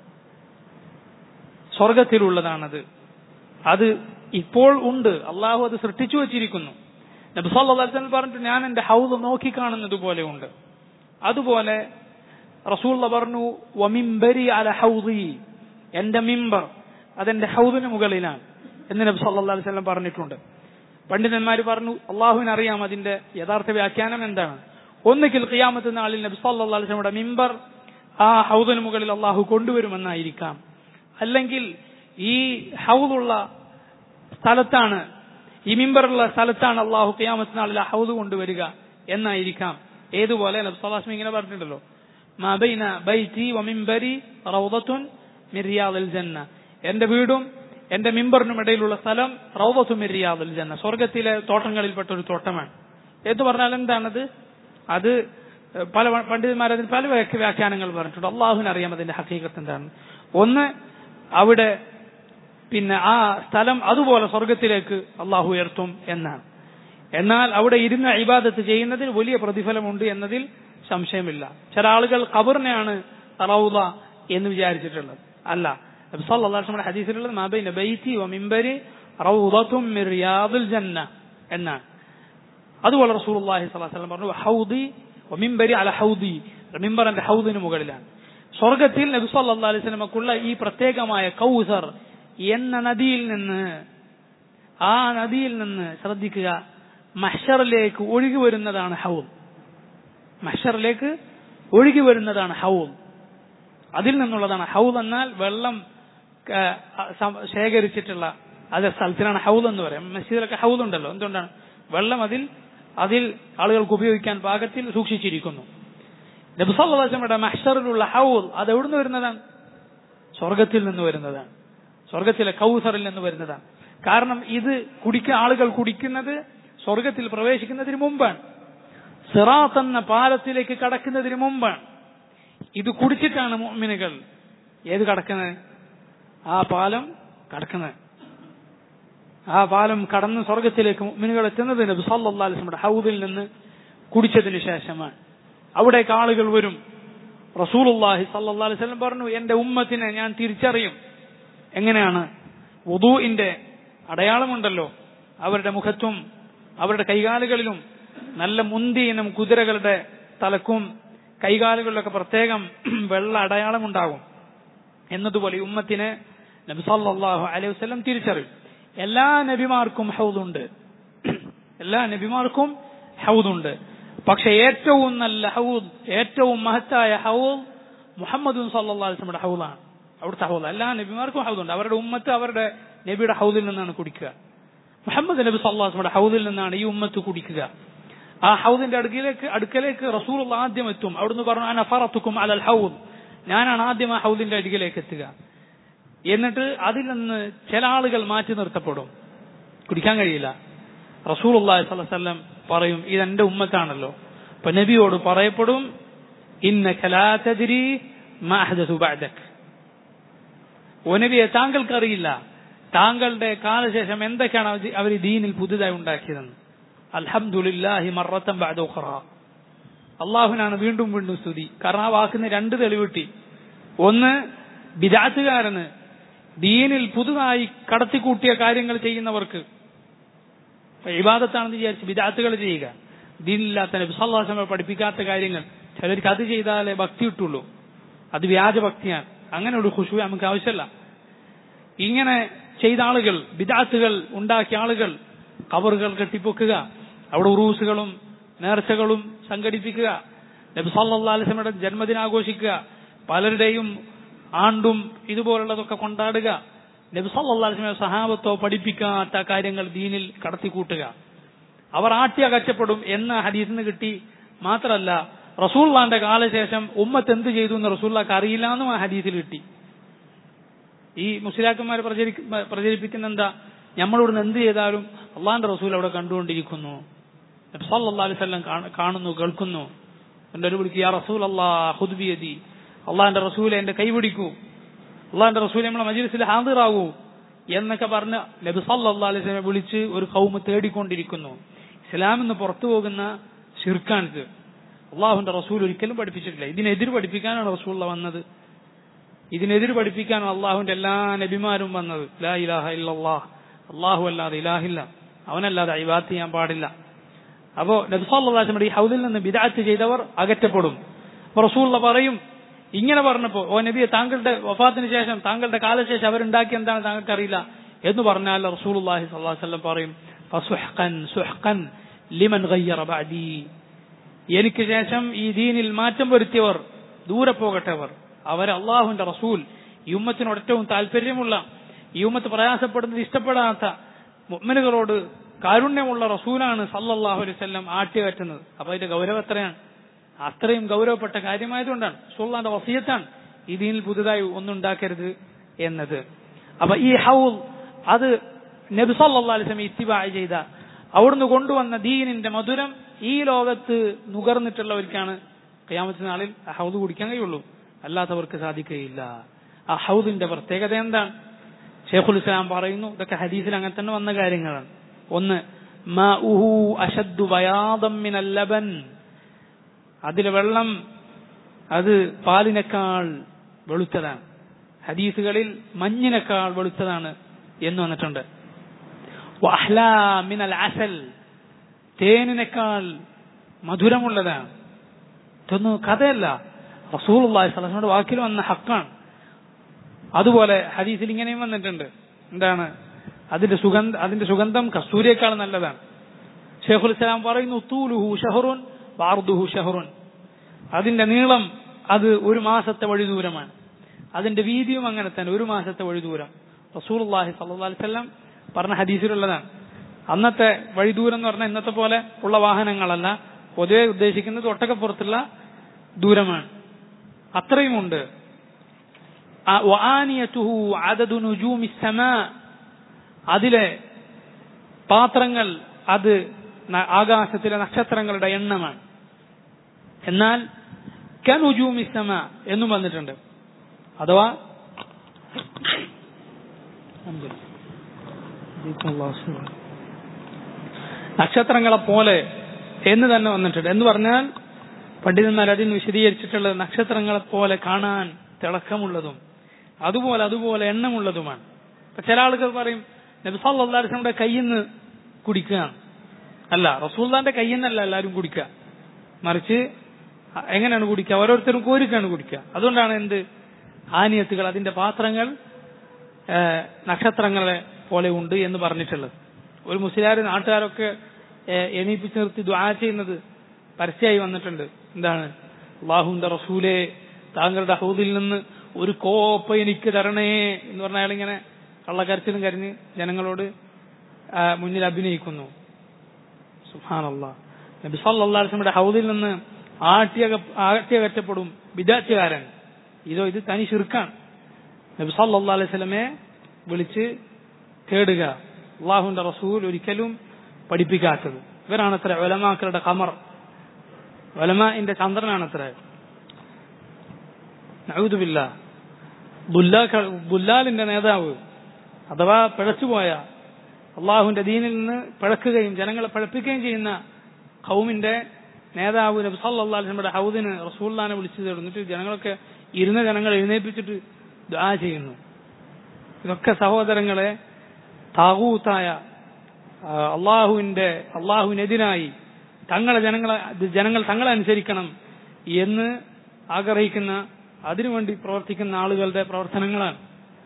സ്വർഗത്തിലുള്ളതാണത് അത് ഇപ്പോൾ ഉണ്ട് അള്ളാഹു അത് സൃഷ്ടിച്ചു വച്ചിരിക്കുന്നു നബി സല്ലല്ലാഹു അലൈഹി വസല്ലം പറഞ്ഞിട്ട് ഞാൻ എന്റെ ഹൗദ് നോക്കി കാണുന്നത് പോലെ ഉണ്ട് അതുപോലെ റസൂള്ള പറഞ്ഞു വമിംബരി അല ഹൗദി എന്റെ മിമ്പർ അതെന്റെ ഹൗദിന് മുകളിലാണ് എന്ന് നബി സല്ലല്ലാഹു അലൈഹി വസല്ലം പറഞ്ഞിട്ടുണ്ട് പണ്ഡിതന്മാർ പറഞ്ഞു അള്ളാഹുവിന് അറിയാം അതിന്റെ യഥാർത്ഥ വ്യാഖ്യാനം എന്താണ് ഒന്നുകിൽ ഖിയാമത്ത് നാളിൽ നബി സല്ലല്ലാഹു അലൈഹി വസല്ലമയുടെ മിമ്പർ ആ ഹൗദിന് മുകളിൽ അള്ളാഹു കൊണ്ടുവരുമെന്നായിരിക്കാം അല്ലെങ്കിൽ ഈ ഹൗദുള്ള സ്ഥലത്താണ് ഈ മിമ്പറുള്ള സ്ഥലത്താണ് അള്ളാഹു ഖിയാമത്ത് നാളിൽ ആ ഹൗദ് കൊണ്ടുവരിക എന്നായിരിക്കാം ഏതുപോലെ നബ്സലാസ്മി ഇങ്ങനെ പറഞ്ഞിട്ടുണ്ടല്ലോ മാബൈന ബൈറ്റി വമിംബരി റൗദത്തുൻ മിറിയാദൽ ജന്ന എന്റെ വീടും എന്റെ മിമ്പറിനും ഇടയിലുള്ള സ്ഥലം റൗദത്തു മിറിയാദൽ ജന്ന സ്വർഗത്തിലെ തോട്ടങ്ങളിൽപ്പെട്ട ഒരു തോട്ടമാണ് എന്ന് പറഞ്ഞാൽ എന്താണത് അത് പല പണ്ഡിതന്മാർ അതിന് പല വ്യാഖ്യാനങ്ങൾ പറഞ്ഞിട്ടുണ്ട് അള്ളാഹുവിന് അറിയാം അതിന്റെ ഹക്കീകത്ത് എന്താണ് ഒന്ന് അവിടെ പിന്നെ ആ സ്ഥലം അതുപോലെ സ്വർഗത്തിലേക്ക് അള്ളാഹു ഉയർത്തും എന്നാണ് എന്നാൽ അവിടെ ഇരുന്ന് ഇബാദത്ത് ചെയ്യുന്നതിന് വലിയ പ്രതിഫലമുണ്ട് എന്നതിൽ സംശയമില്ല ചില ആളുകൾ ഖബറിനെയാണ് റൗദ എന്ന് വിചാരിച്ചിട്ടുള്ളത് അല്ല നബ്സല്ലാസ്ലയുടെ ഹദീസിലുള്ളത് മാബൈന ബൈത്തി വ മിമ്പരി റൗദത്തും മിൻ റിയാദുൽ ജന്ന എന്നാണ് അതുപോലെ റസൂലുള്ളാഹി സ്വല്ലല്ലാഹു അലൈഹി വസല്ലം പറഞ്ഞു ഹൗദി വ മിമ്പരി അല ഹൗദി മിമ്പർ എന്റെ ഹൗദിന് മുകളിലാണ് സ്വർഗത്തിൽ നബി സല്ലല്ലാഹു അലൈഹി വസല്ലമക്കുള്ള ഈ പ്രത്യേകമായ കൗസർ എന്ന നദിയിൽ നിന്ന് ആ നദിയിൽ നിന്ന് ശ്രദ്ധിക്കുക മഹ്ഷറിലേക്ക് ഒഴുകി വരുന്നതാണ് ഹൗൽ മഹ്ഷറിലേക്ക് ഒഴുകി വരുന്നതാണ് ഹൗൽ അതിൽ നിന്നുള്ളതാണ് ഹൗൽ എന്നാൽ വെള്ളം ശേഖരിച്ചിട്ടുള്ള അതേ സ്ഥലത്തിനാണ് ഹൗൽ എന്ന് പറയാം മസ്ജിദിലൊക്കെ ഹൗൽ ഉണ്ടല്ലോ എന്തുകൊണ്ടാണ് വെള്ളം അതിൽ അതിൽ ആളുകൾക്ക് ഉപയോഗിക്കാൻ പാകത്തിൽ സൂക്ഷിച്ചിരിക്കുന്നു നബിസല്ലാസ്ലമയുടെ മഹ്ഷറിലുള്ള ഹൗൽ അത് എവിടുന്ന് വരുന്നതാണ് സ്വർഗത്തിൽ നിന്ന് വരുന്നതാണ് സ്വർഗത്തിലെ കൗസറിൽ നിന്ന് വരുന്നതാണ് കാരണം ഇത് കുടിക്കുന്ന ആളുകൾ കുടിക്കുന്നത് സ്വർഗത്തിൽ പ്രവേശിക്കുന്നതിന് മുമ്പാണ് സിറാത്ത് എന്ന പാലത്തിലേക്ക് കടക്കുന്നതിന് മുമ്പാണ് ഇത് കുടിച്ചിട്ടാണ് മോമിനുകൾ ഏത് കടക്കുന്നത് ആ പാലം കടക്കുന്നത് ആ പാലം കടന്ന് സ്വർഗത്തിലേക്ക് മുഅ്മിനുകൾ എത്തുന്നത് നബി സല്ലല്ലാഹു അലൈഹി വസല്ലമയുടെ ഹൗദിൽ നിന്ന് കുടിച്ചതിന് ശേഷമാണ് അവിടേക്ക് ആളുകൾ വരും റസൂലുള്ളാഹി സല്ലല്ലാഹു അലൈഹി വസല്ലം പറഞ്ഞു എന്റെ ഉമ്മത്തിനെ ഞാൻ തിരിച്ചറിയും എങ്ങനെയാണ് വുദൂഇന്റെ അടയാളമുണ്ടല്ലോ അവരുടെ മുഖത്തും അവരുടെ കൈകാലുകളിലും നല്ല മുന്തി ഇനം കുതിരകളുടെ തലക്കും കൈകാലുകളിലൊക്കെ പ്രത്യേകം വെള്ള അടയാളമുണ്ടാകും എന്നതുപോലെ ഈ ഉമ്മത്തിനെ നബി സല്ലല്ലാഹു അലൈഹി വസല്ലം തിരിച്ചറിയും എല്ലാ നബിമാർക്കും ഹൗദുണ്ട് എല്ലാ നബിമാർക്കും ഹൗദുണ്ട് പക്ഷെ ഏറ്റവും നല്ല ഹൗദ് ഏറ്റവും മഹത്തായ ഹൗദ് മുഹമ്മദ് സല്ലല്ലാഹു അലൈഹി വസല്ലമയുടെ ഹൗദാണ് അവിടുത്തെ ഹൗദ് എല്ലാ നബിമാർക്കും ഹൗദുണ്ട് അവരുടെ ഉമ്മത്ത് അവരുടെ നബിയുടെ ഹൗദിൽ നിന്നാണ് കുടിക്കുക മുഹമ്മദ് നബി സല്ലല്ലാഹു അലൈഹി വസല്ലമയുടെ ഹൗദിൽ നിന്നാണ് ഈ ഉമ്മത്ത് കുടിക്കുക ആ ഹൗദിന്റെ അടുക്കിലേക്ക് അടുക്കലേക്ക് റസൂൽ ആദ്യം എത്തും അവിടുന്ന് പറഞ്ഞു അന ഫറത്തുക്കും അലൽ ഹൗദ് ഞാനാണ് ആദ്യം ആ ഹൗദിന്റെ അരികിലേക്ക് എത്തുക എന്നിട്ട് അതിൽ നിന്ന് ചില ആളുകൾ മാറ്റി നിർത്തപ്പെടും കുടിക്കാൻ കഴിയില്ല റസൂൽ അള്ളാഹി സ്വലം പറയും ഇതെന്റെ ഉമ്മത്താണല്ലോ അപ്പൊ നബിയോട് പറയപ്പെടും ഇന്ന കലാതരി ഓ നബിയെ താങ്കൾക്കറിയില്ല താങ്കളുടെ കാലശേഷം എന്തൊക്കെയാണ് അവർ ദീനിൽ പുതുതായി ഉണ്ടാക്കിയതെന്ന് അൽഹംദുലില്ലാഹി മറത്തം ബാദോഖറ അള്ളാഹുനാണ് വീണ്ടും വീണ്ടും സ്തുതി കാരണം ആ വാക്കിന് രണ്ട് തെളിവിട്ടി ഒന്ന് ബിദാത്തുകാരന് ദീനിൽ പുതുതായി കടത്തിക്കൂട്ടിയ കാര്യങ്ങൾ ചെയ്യുന്നവർക്ക് ഇബാദത്താണെന്ന് വിചാരിച്ച് ബിദാത്തുകൾ ചെയ്യുക ദീനില്ലാത്ത നബി സല്ലാസമ പഠിപ്പിക്കാത്ത കാര്യങ്ങൾ ചിലർക്ക് അത് ചെയ്താലേ ഭക്തി കിട്ടുള്ളൂ അത് വ്യാജ ഭക്തിയാണ് അങ്ങനെ ഒരു ഖുഷു നമുക്ക് ആവശ്യമല്ല ഇങ്ങനെ ചെയ്ത ആളുകൾ ബിദാത്തുകൾ ഉണ്ടാക്കിയ ആളുകൾ കവറുകൾ കെട്ടിപ്പൊക്കുക അവിടെ ഉറൂസുകളും നേർച്ചകളും സംഘടിപ്പിക്കുക നബി സല്ലാ അലിസ്ലമയുടെ ജന്മദിനം ആഘോഷിക്കുക പലരുടെയും ആണ്ടും ഇതുപോലുള്ളതൊക്കെ കൊണ്ടാടുക നബി സല്ലാ അലിസ്ലമയുടെ സഹാബത്തോ പഠിപ്പിക്കാത്ത കാര്യങ്ങൾ ദീനിൽ കടത്തിക്കൂട്ടുക അവർ ആട്ടി അകറ്റപ്പെടും എന്ന ഹദീസിന് കിട്ടി മാത്രമല്ല റസൂള്ളാന്റെ കാലശേഷം ഉമ്മത്ത് എന്ത് ചെയ്തു എന്ന് റസൂള്ളാക്ക് അറിയില്ല എന്നും ആ ഹദീസിൽ കിട്ടി ഈ മുസ്ലിയാക്കന്മാർ പ്രചരിപ്പിക്കുന്ന എന്താ നമ്മളിവിടുന്ന് എന്ത് ചെയ്താലും അള്ളാന്റെ റസൂൽ അവിടെ കണ്ടുകൊണ്ടിരിക്കുന്നു സല്ലാ അലിസ്ല്ലാം കാണുന്നു കേൾക്കുന്നു എന്റെ ഒരു വിളിക്ക് യാ റസൂൽ അള്ളാഹ് ഹുദ്ബിയതി അള്ളാന്റെ റസൂലെ എന്റെ കൈപിടിക്കൂ അള്ളാന്റെ റസൂൽ നമ്മളെ മജിലിസിൽ ഹാദിറാകൂ എന്നൊക്കെ പറഞ്ഞ് നബി സല്ലാ അലൈഹിനെ വിളിച്ച് ഒരു കൗമ തേടിക്കൊണ്ടിരിക്കുന്നു ഇസ്ലാം എന്ന് പുറത്തു പോകുന്ന ഷിർക്കാണിത് അള്ളാഹുന്റെ റസൂൽ ഒരിക്കലും പഠിപ്പിച്ചിട്ടില്ല ഇതിനെതിര് പഠിപ്പിക്കാനാണ് റസൂള്ള വന്നത് ഇതിനെതിര് പഠിപ്പിക്കാനാണ് അള്ളാഹുവിന്റെ എല്ലാ നബിമാരും വന്നത് ലാ ഇലാഹ ഇല്ലല്ലാഹ് അള്ളാഹു അല്ലാതെ ഇലാഹില്ല അവനല്ലാതെ അഴിവാത്ത് ചെയ്യാൻ പാടില്ല അപ്പോ നബ്സാല്ലാസ്മയുടെ ഈ ഹൗദിൽ നിന്ന് ബിദാത്ത് ചെയ്തവർ അകറ്റപ്പെടും അപ്പൊ റസൂള്ള പറയും ഇങ്ങനെ പറഞ്ഞപ്പോ ഓ നബിയെ താങ്കളുടെ വഫാത്തിന് ശേഷം താങ്കളുടെ കാലശേഷം അവരുണ്ടാക്കി എന്താണ് താങ്കൾക്ക് അറിയില്ല എന്ന് പറഞ്ഞാൽ റസൂലുള്ളാഹി സ്വല്ലല്ലാഹു അലൈഹി വസല്ലം പറയും ഫസുഹ്ഖൻ സുഹ്ഖൻ ലിമൻ ഗയ്യറ ബഅദി എനിക്ക് ശേഷം ഈ ദീനിൽ മാറ്റം വരുത്തിയവർ ദൂരെ പോകട്ടെ അവർ അവർ അള്ളാഹുവിന്റെ റസൂൽ ഈ ഉമ്മത്തിനോട് ഏറ്റവും താല്പര്യമുള്ള ഈ ഉമ്മത്ത് പ്രയാസപ്പെടുന്നത് ഇഷ്ടപ്പെടാത്ത മുഅ്മിനുകളോട് കാരുണ്യമുള്ള റസൂലാണ് സല്ലല്ലാഹു അലൈഹി വസല്ലം ആട്ടിയകറ്റുന്നത് അപ്പൊ അതിന്റെ ഗൗരവം എത്രയാണ് അത്രയും ഗൗരവപ്പെട്ട കാര്യമായതുകൊണ്ടാണ് റസൂള്ളാന്റെ വസീയത്താണ് ഈ ദീനിൽ പുതുതായി ഒന്നുണ്ടാക്കരുത് എന്നത് അപ്പൊ ഈ ഹൗൽ അത് നബി സല്ലല്ലാഹു അലൈഹി വസല്ലം ഇത്തിബായ ചെയ്ത അവിടുന്ന് കൊണ്ടുവന്ന ദീനിന്റെ മധുരം ഈ ലോകത്ത് നുകർന്നിട്ടുള്ളവർക്കാണ് ഖിയാമത്ത് നാളിൽ ആ ഹൗദ് കുടിക്കാൻ കഴിയുള്ളൂ അല്ലാത്തവർക്ക് സാധിക്കുകയില്ല ആ ഹൗദിന്റെ പ്രത്യേകത എന്താണ് ഷെയ്ഖുൽ ഇസ്ലാം പറയുന്നു ഇതൊക്കെ ഹദീസിൽ അങ്ങനെ തന്നെ വന്ന കാര്യങ്ങളാണ് ഒന്ന് മാഉഹു അശദ്ദു ബയാദം മിനൽ ലബൻ അതിലെ വെള്ളം അത് പാലിനേക്കാൾ വെളുത്തതാണ് ഹദീസുകളിൽ മഞ്ഞിനേക്കാൾ വെളുത്തതാണ് എന്ന് വന്നിട്ടുണ്ട് വഅഹ്ലാ മിനൽ അസൽ തേനിനേക്കാൾ മധുരമുള്ളതാണ് ഇതൊന്നും കഥയല്ല റസൂലുള്ളാഹി സ്വലമിയുടെ വാക്കിൽ വന്ന ഹക്കാണ് അതുപോലെ ഹദീസിൽ ഇങ്ങനെയും വന്നിട്ടുണ്ട് എന്താണ് അതിന്റെ സുഗന്ധ അതിന്റെ സുഗന്ധം കസ്തൂരിയേക്കാൾ നല്ലതാണ് ഷെയ്ഖുൽ ഇസ്ലാം പറയുന്നു തൂലുഹു ഷഹറുൻ വാർദുഹു ഷഹറുൻ അതിന്റെ നീളം അത് ഒരു മാസത്തെ വഴി ദൂരമാണ് അതിന്റെ വീതിയും അങ്ങനെ തന്നെ ഒരു മാസത്തെ വഴി ദൂരം റസൂലുള്ളാഹി സ്വല്ലല്ലാഹി അലൈഹി വസല്ലം പറഞ്ഞ ഹദീസിലുള്ളതാണ് അന്നത്തെ വഴി ദൂരം എന്ന് പറഞ്ഞാൽ ഇന്നത്തെ പോലെ ഉള്ള വാഹനങ്ങളല്ല പൊതുവെ ഉദ്ദേശിക്കുന്നത് ഒട്ടകപ്പുറത്തുള്ള ദൂരമാണ് അത്രയുമുണ്ട് വആനിയതുഹു അദദു നുജൂമി സമാ അതിലെ പാത്രങ്ങൾ അത് ആകാശത്തിലെ നക്ഷത്രങ്ങളുടെ എണ്ണമാണ് എന്നാൽ കനുജൂമി സമ എന്നും വന്നിട്ടുണ്ട് അഥവാ നക്ഷത്രങ്ങളെ പോലെ എന്ന് തന്നെ വന്നിട്ടുണ്ട് എന്ന് പറഞ്ഞാൽ പണ്ഡിതന്മാർ അതിന് വിശദീകരിച്ചിട്ടുള്ളത് നക്ഷത്രങ്ങളെ പോലെ കാണാൻ തിളക്കമുള്ളതും അതുപോലെ അതുപോലെ എണ്ണമുള്ളതുമാണ് ഇപ്പൊ ചില ആളുകൾ പറയും നബിസാന്റെ കയ്യിൽ നിന്ന് കുടിക്കുകയാണ് അല്ല റസൂൽദാന്റെ കയ്യിൽ നിന്നല്ല എല്ലാവരും കുടിക്കുക മറിച്ച് എങ്ങനെയാണ് കുടിക്കുക ഓരോരുത്തരും കോരിക്കാണ് കുടിക്കുക അതുകൊണ്ടാണ് എന്ത് ആനിയത്തുകൾ അതിന്റെ പാത്രങ്ങൾ നക്ഷത്രങ്ങളെ പോലെ ഉണ്ട് എന്ന് പറഞ്ഞിട്ടുള്ളത് ഒരു മുസ്ലിയാർ നാട്ടുകാരൊക്കെ എണീപ്പിച്ച് നിർത്തി ദ്വാ ചെയ്യുന്നത് പരസ്യമായി വന്നിട്ടുണ്ട് എന്താണ് അള്ളാഹുന്റെ റസൂലെ താങ്കളുടെ ഹൗദിൽ നിന്ന് ഒരു കോപ്പ എനിക്ക് തരണേ എന്ന് പറഞ്ഞ അയാളിങ്ങനെ കള്ളക്കരച്ചിലും കരഞ്ഞ് ജനങ്ങളോട് മുന്നിൽ അഭിനയിക്കുന്നു സുഹാനല്ല നബി സല്ലാസ്ലമിയുടെ ഹൗദിൽ നിന്ന് ആട്ടിയ ആട്ടിയകറ്റപ്പെടും വിദാറ്റുകാരൻ ഇതോ ഇത് തനി ശിർക്കാണ് നബി സല്ലാ അലൈഹി സ്വലമെ വിളിച്ച് തേടുക അള്ളാഹുന്റെ റസൂൽ ഒരിക്കലും പഠിപ്പിക്കാത്തത് ഇവരാണ് അത്ര ഒലമാക്കളുടെ കമർ ഒലമാന്റെ ചന്ദ്രനാണ് അത്ര നഴുതുമില്ല ബുല്ലാലിന്റെ നേതാവ് അഥവാ പിഴച്ചുപോയ അള്ളാഹുവിന്റെ ദീനിൽ നിന്ന് പിഴക്കുകയും ജനങ്ങളെ പിഴപ്പിക്കുകയും ചെയ്യുന്ന ഖൗമിന്റെ നേതാവ് നബി സല്ലാസ്ലമിയുടെ ഹൗദിന് റസൂല്ലാനെ വിളിച്ചു തേടുന്നിട്ട് ജനങ്ങളൊക്കെ ഇരുന്ന ജനങ്ങൾ എഴുന്നേൽപ്പിച്ചിട്ട് ദ്വാ ചെയ്യുന്നു ഇതൊക്കെ സഹോദരങ്ങളെ താകൂത്തായ അള്ളാഹുവിന്റെ അള്ളാഹുവിനെതിരായി തങ്ങളെ ജനങ്ങളെ ജനങ്ങൾ തങ്ങളെ അനുസരിക്കണം എന്ന് ആഗ്രഹിക്കുന്ന അതിനുവേണ്ടി പ്രവർത്തിക്കുന്ന ആളുകളുടെ പ്രവർത്തനങ്ങളാണ്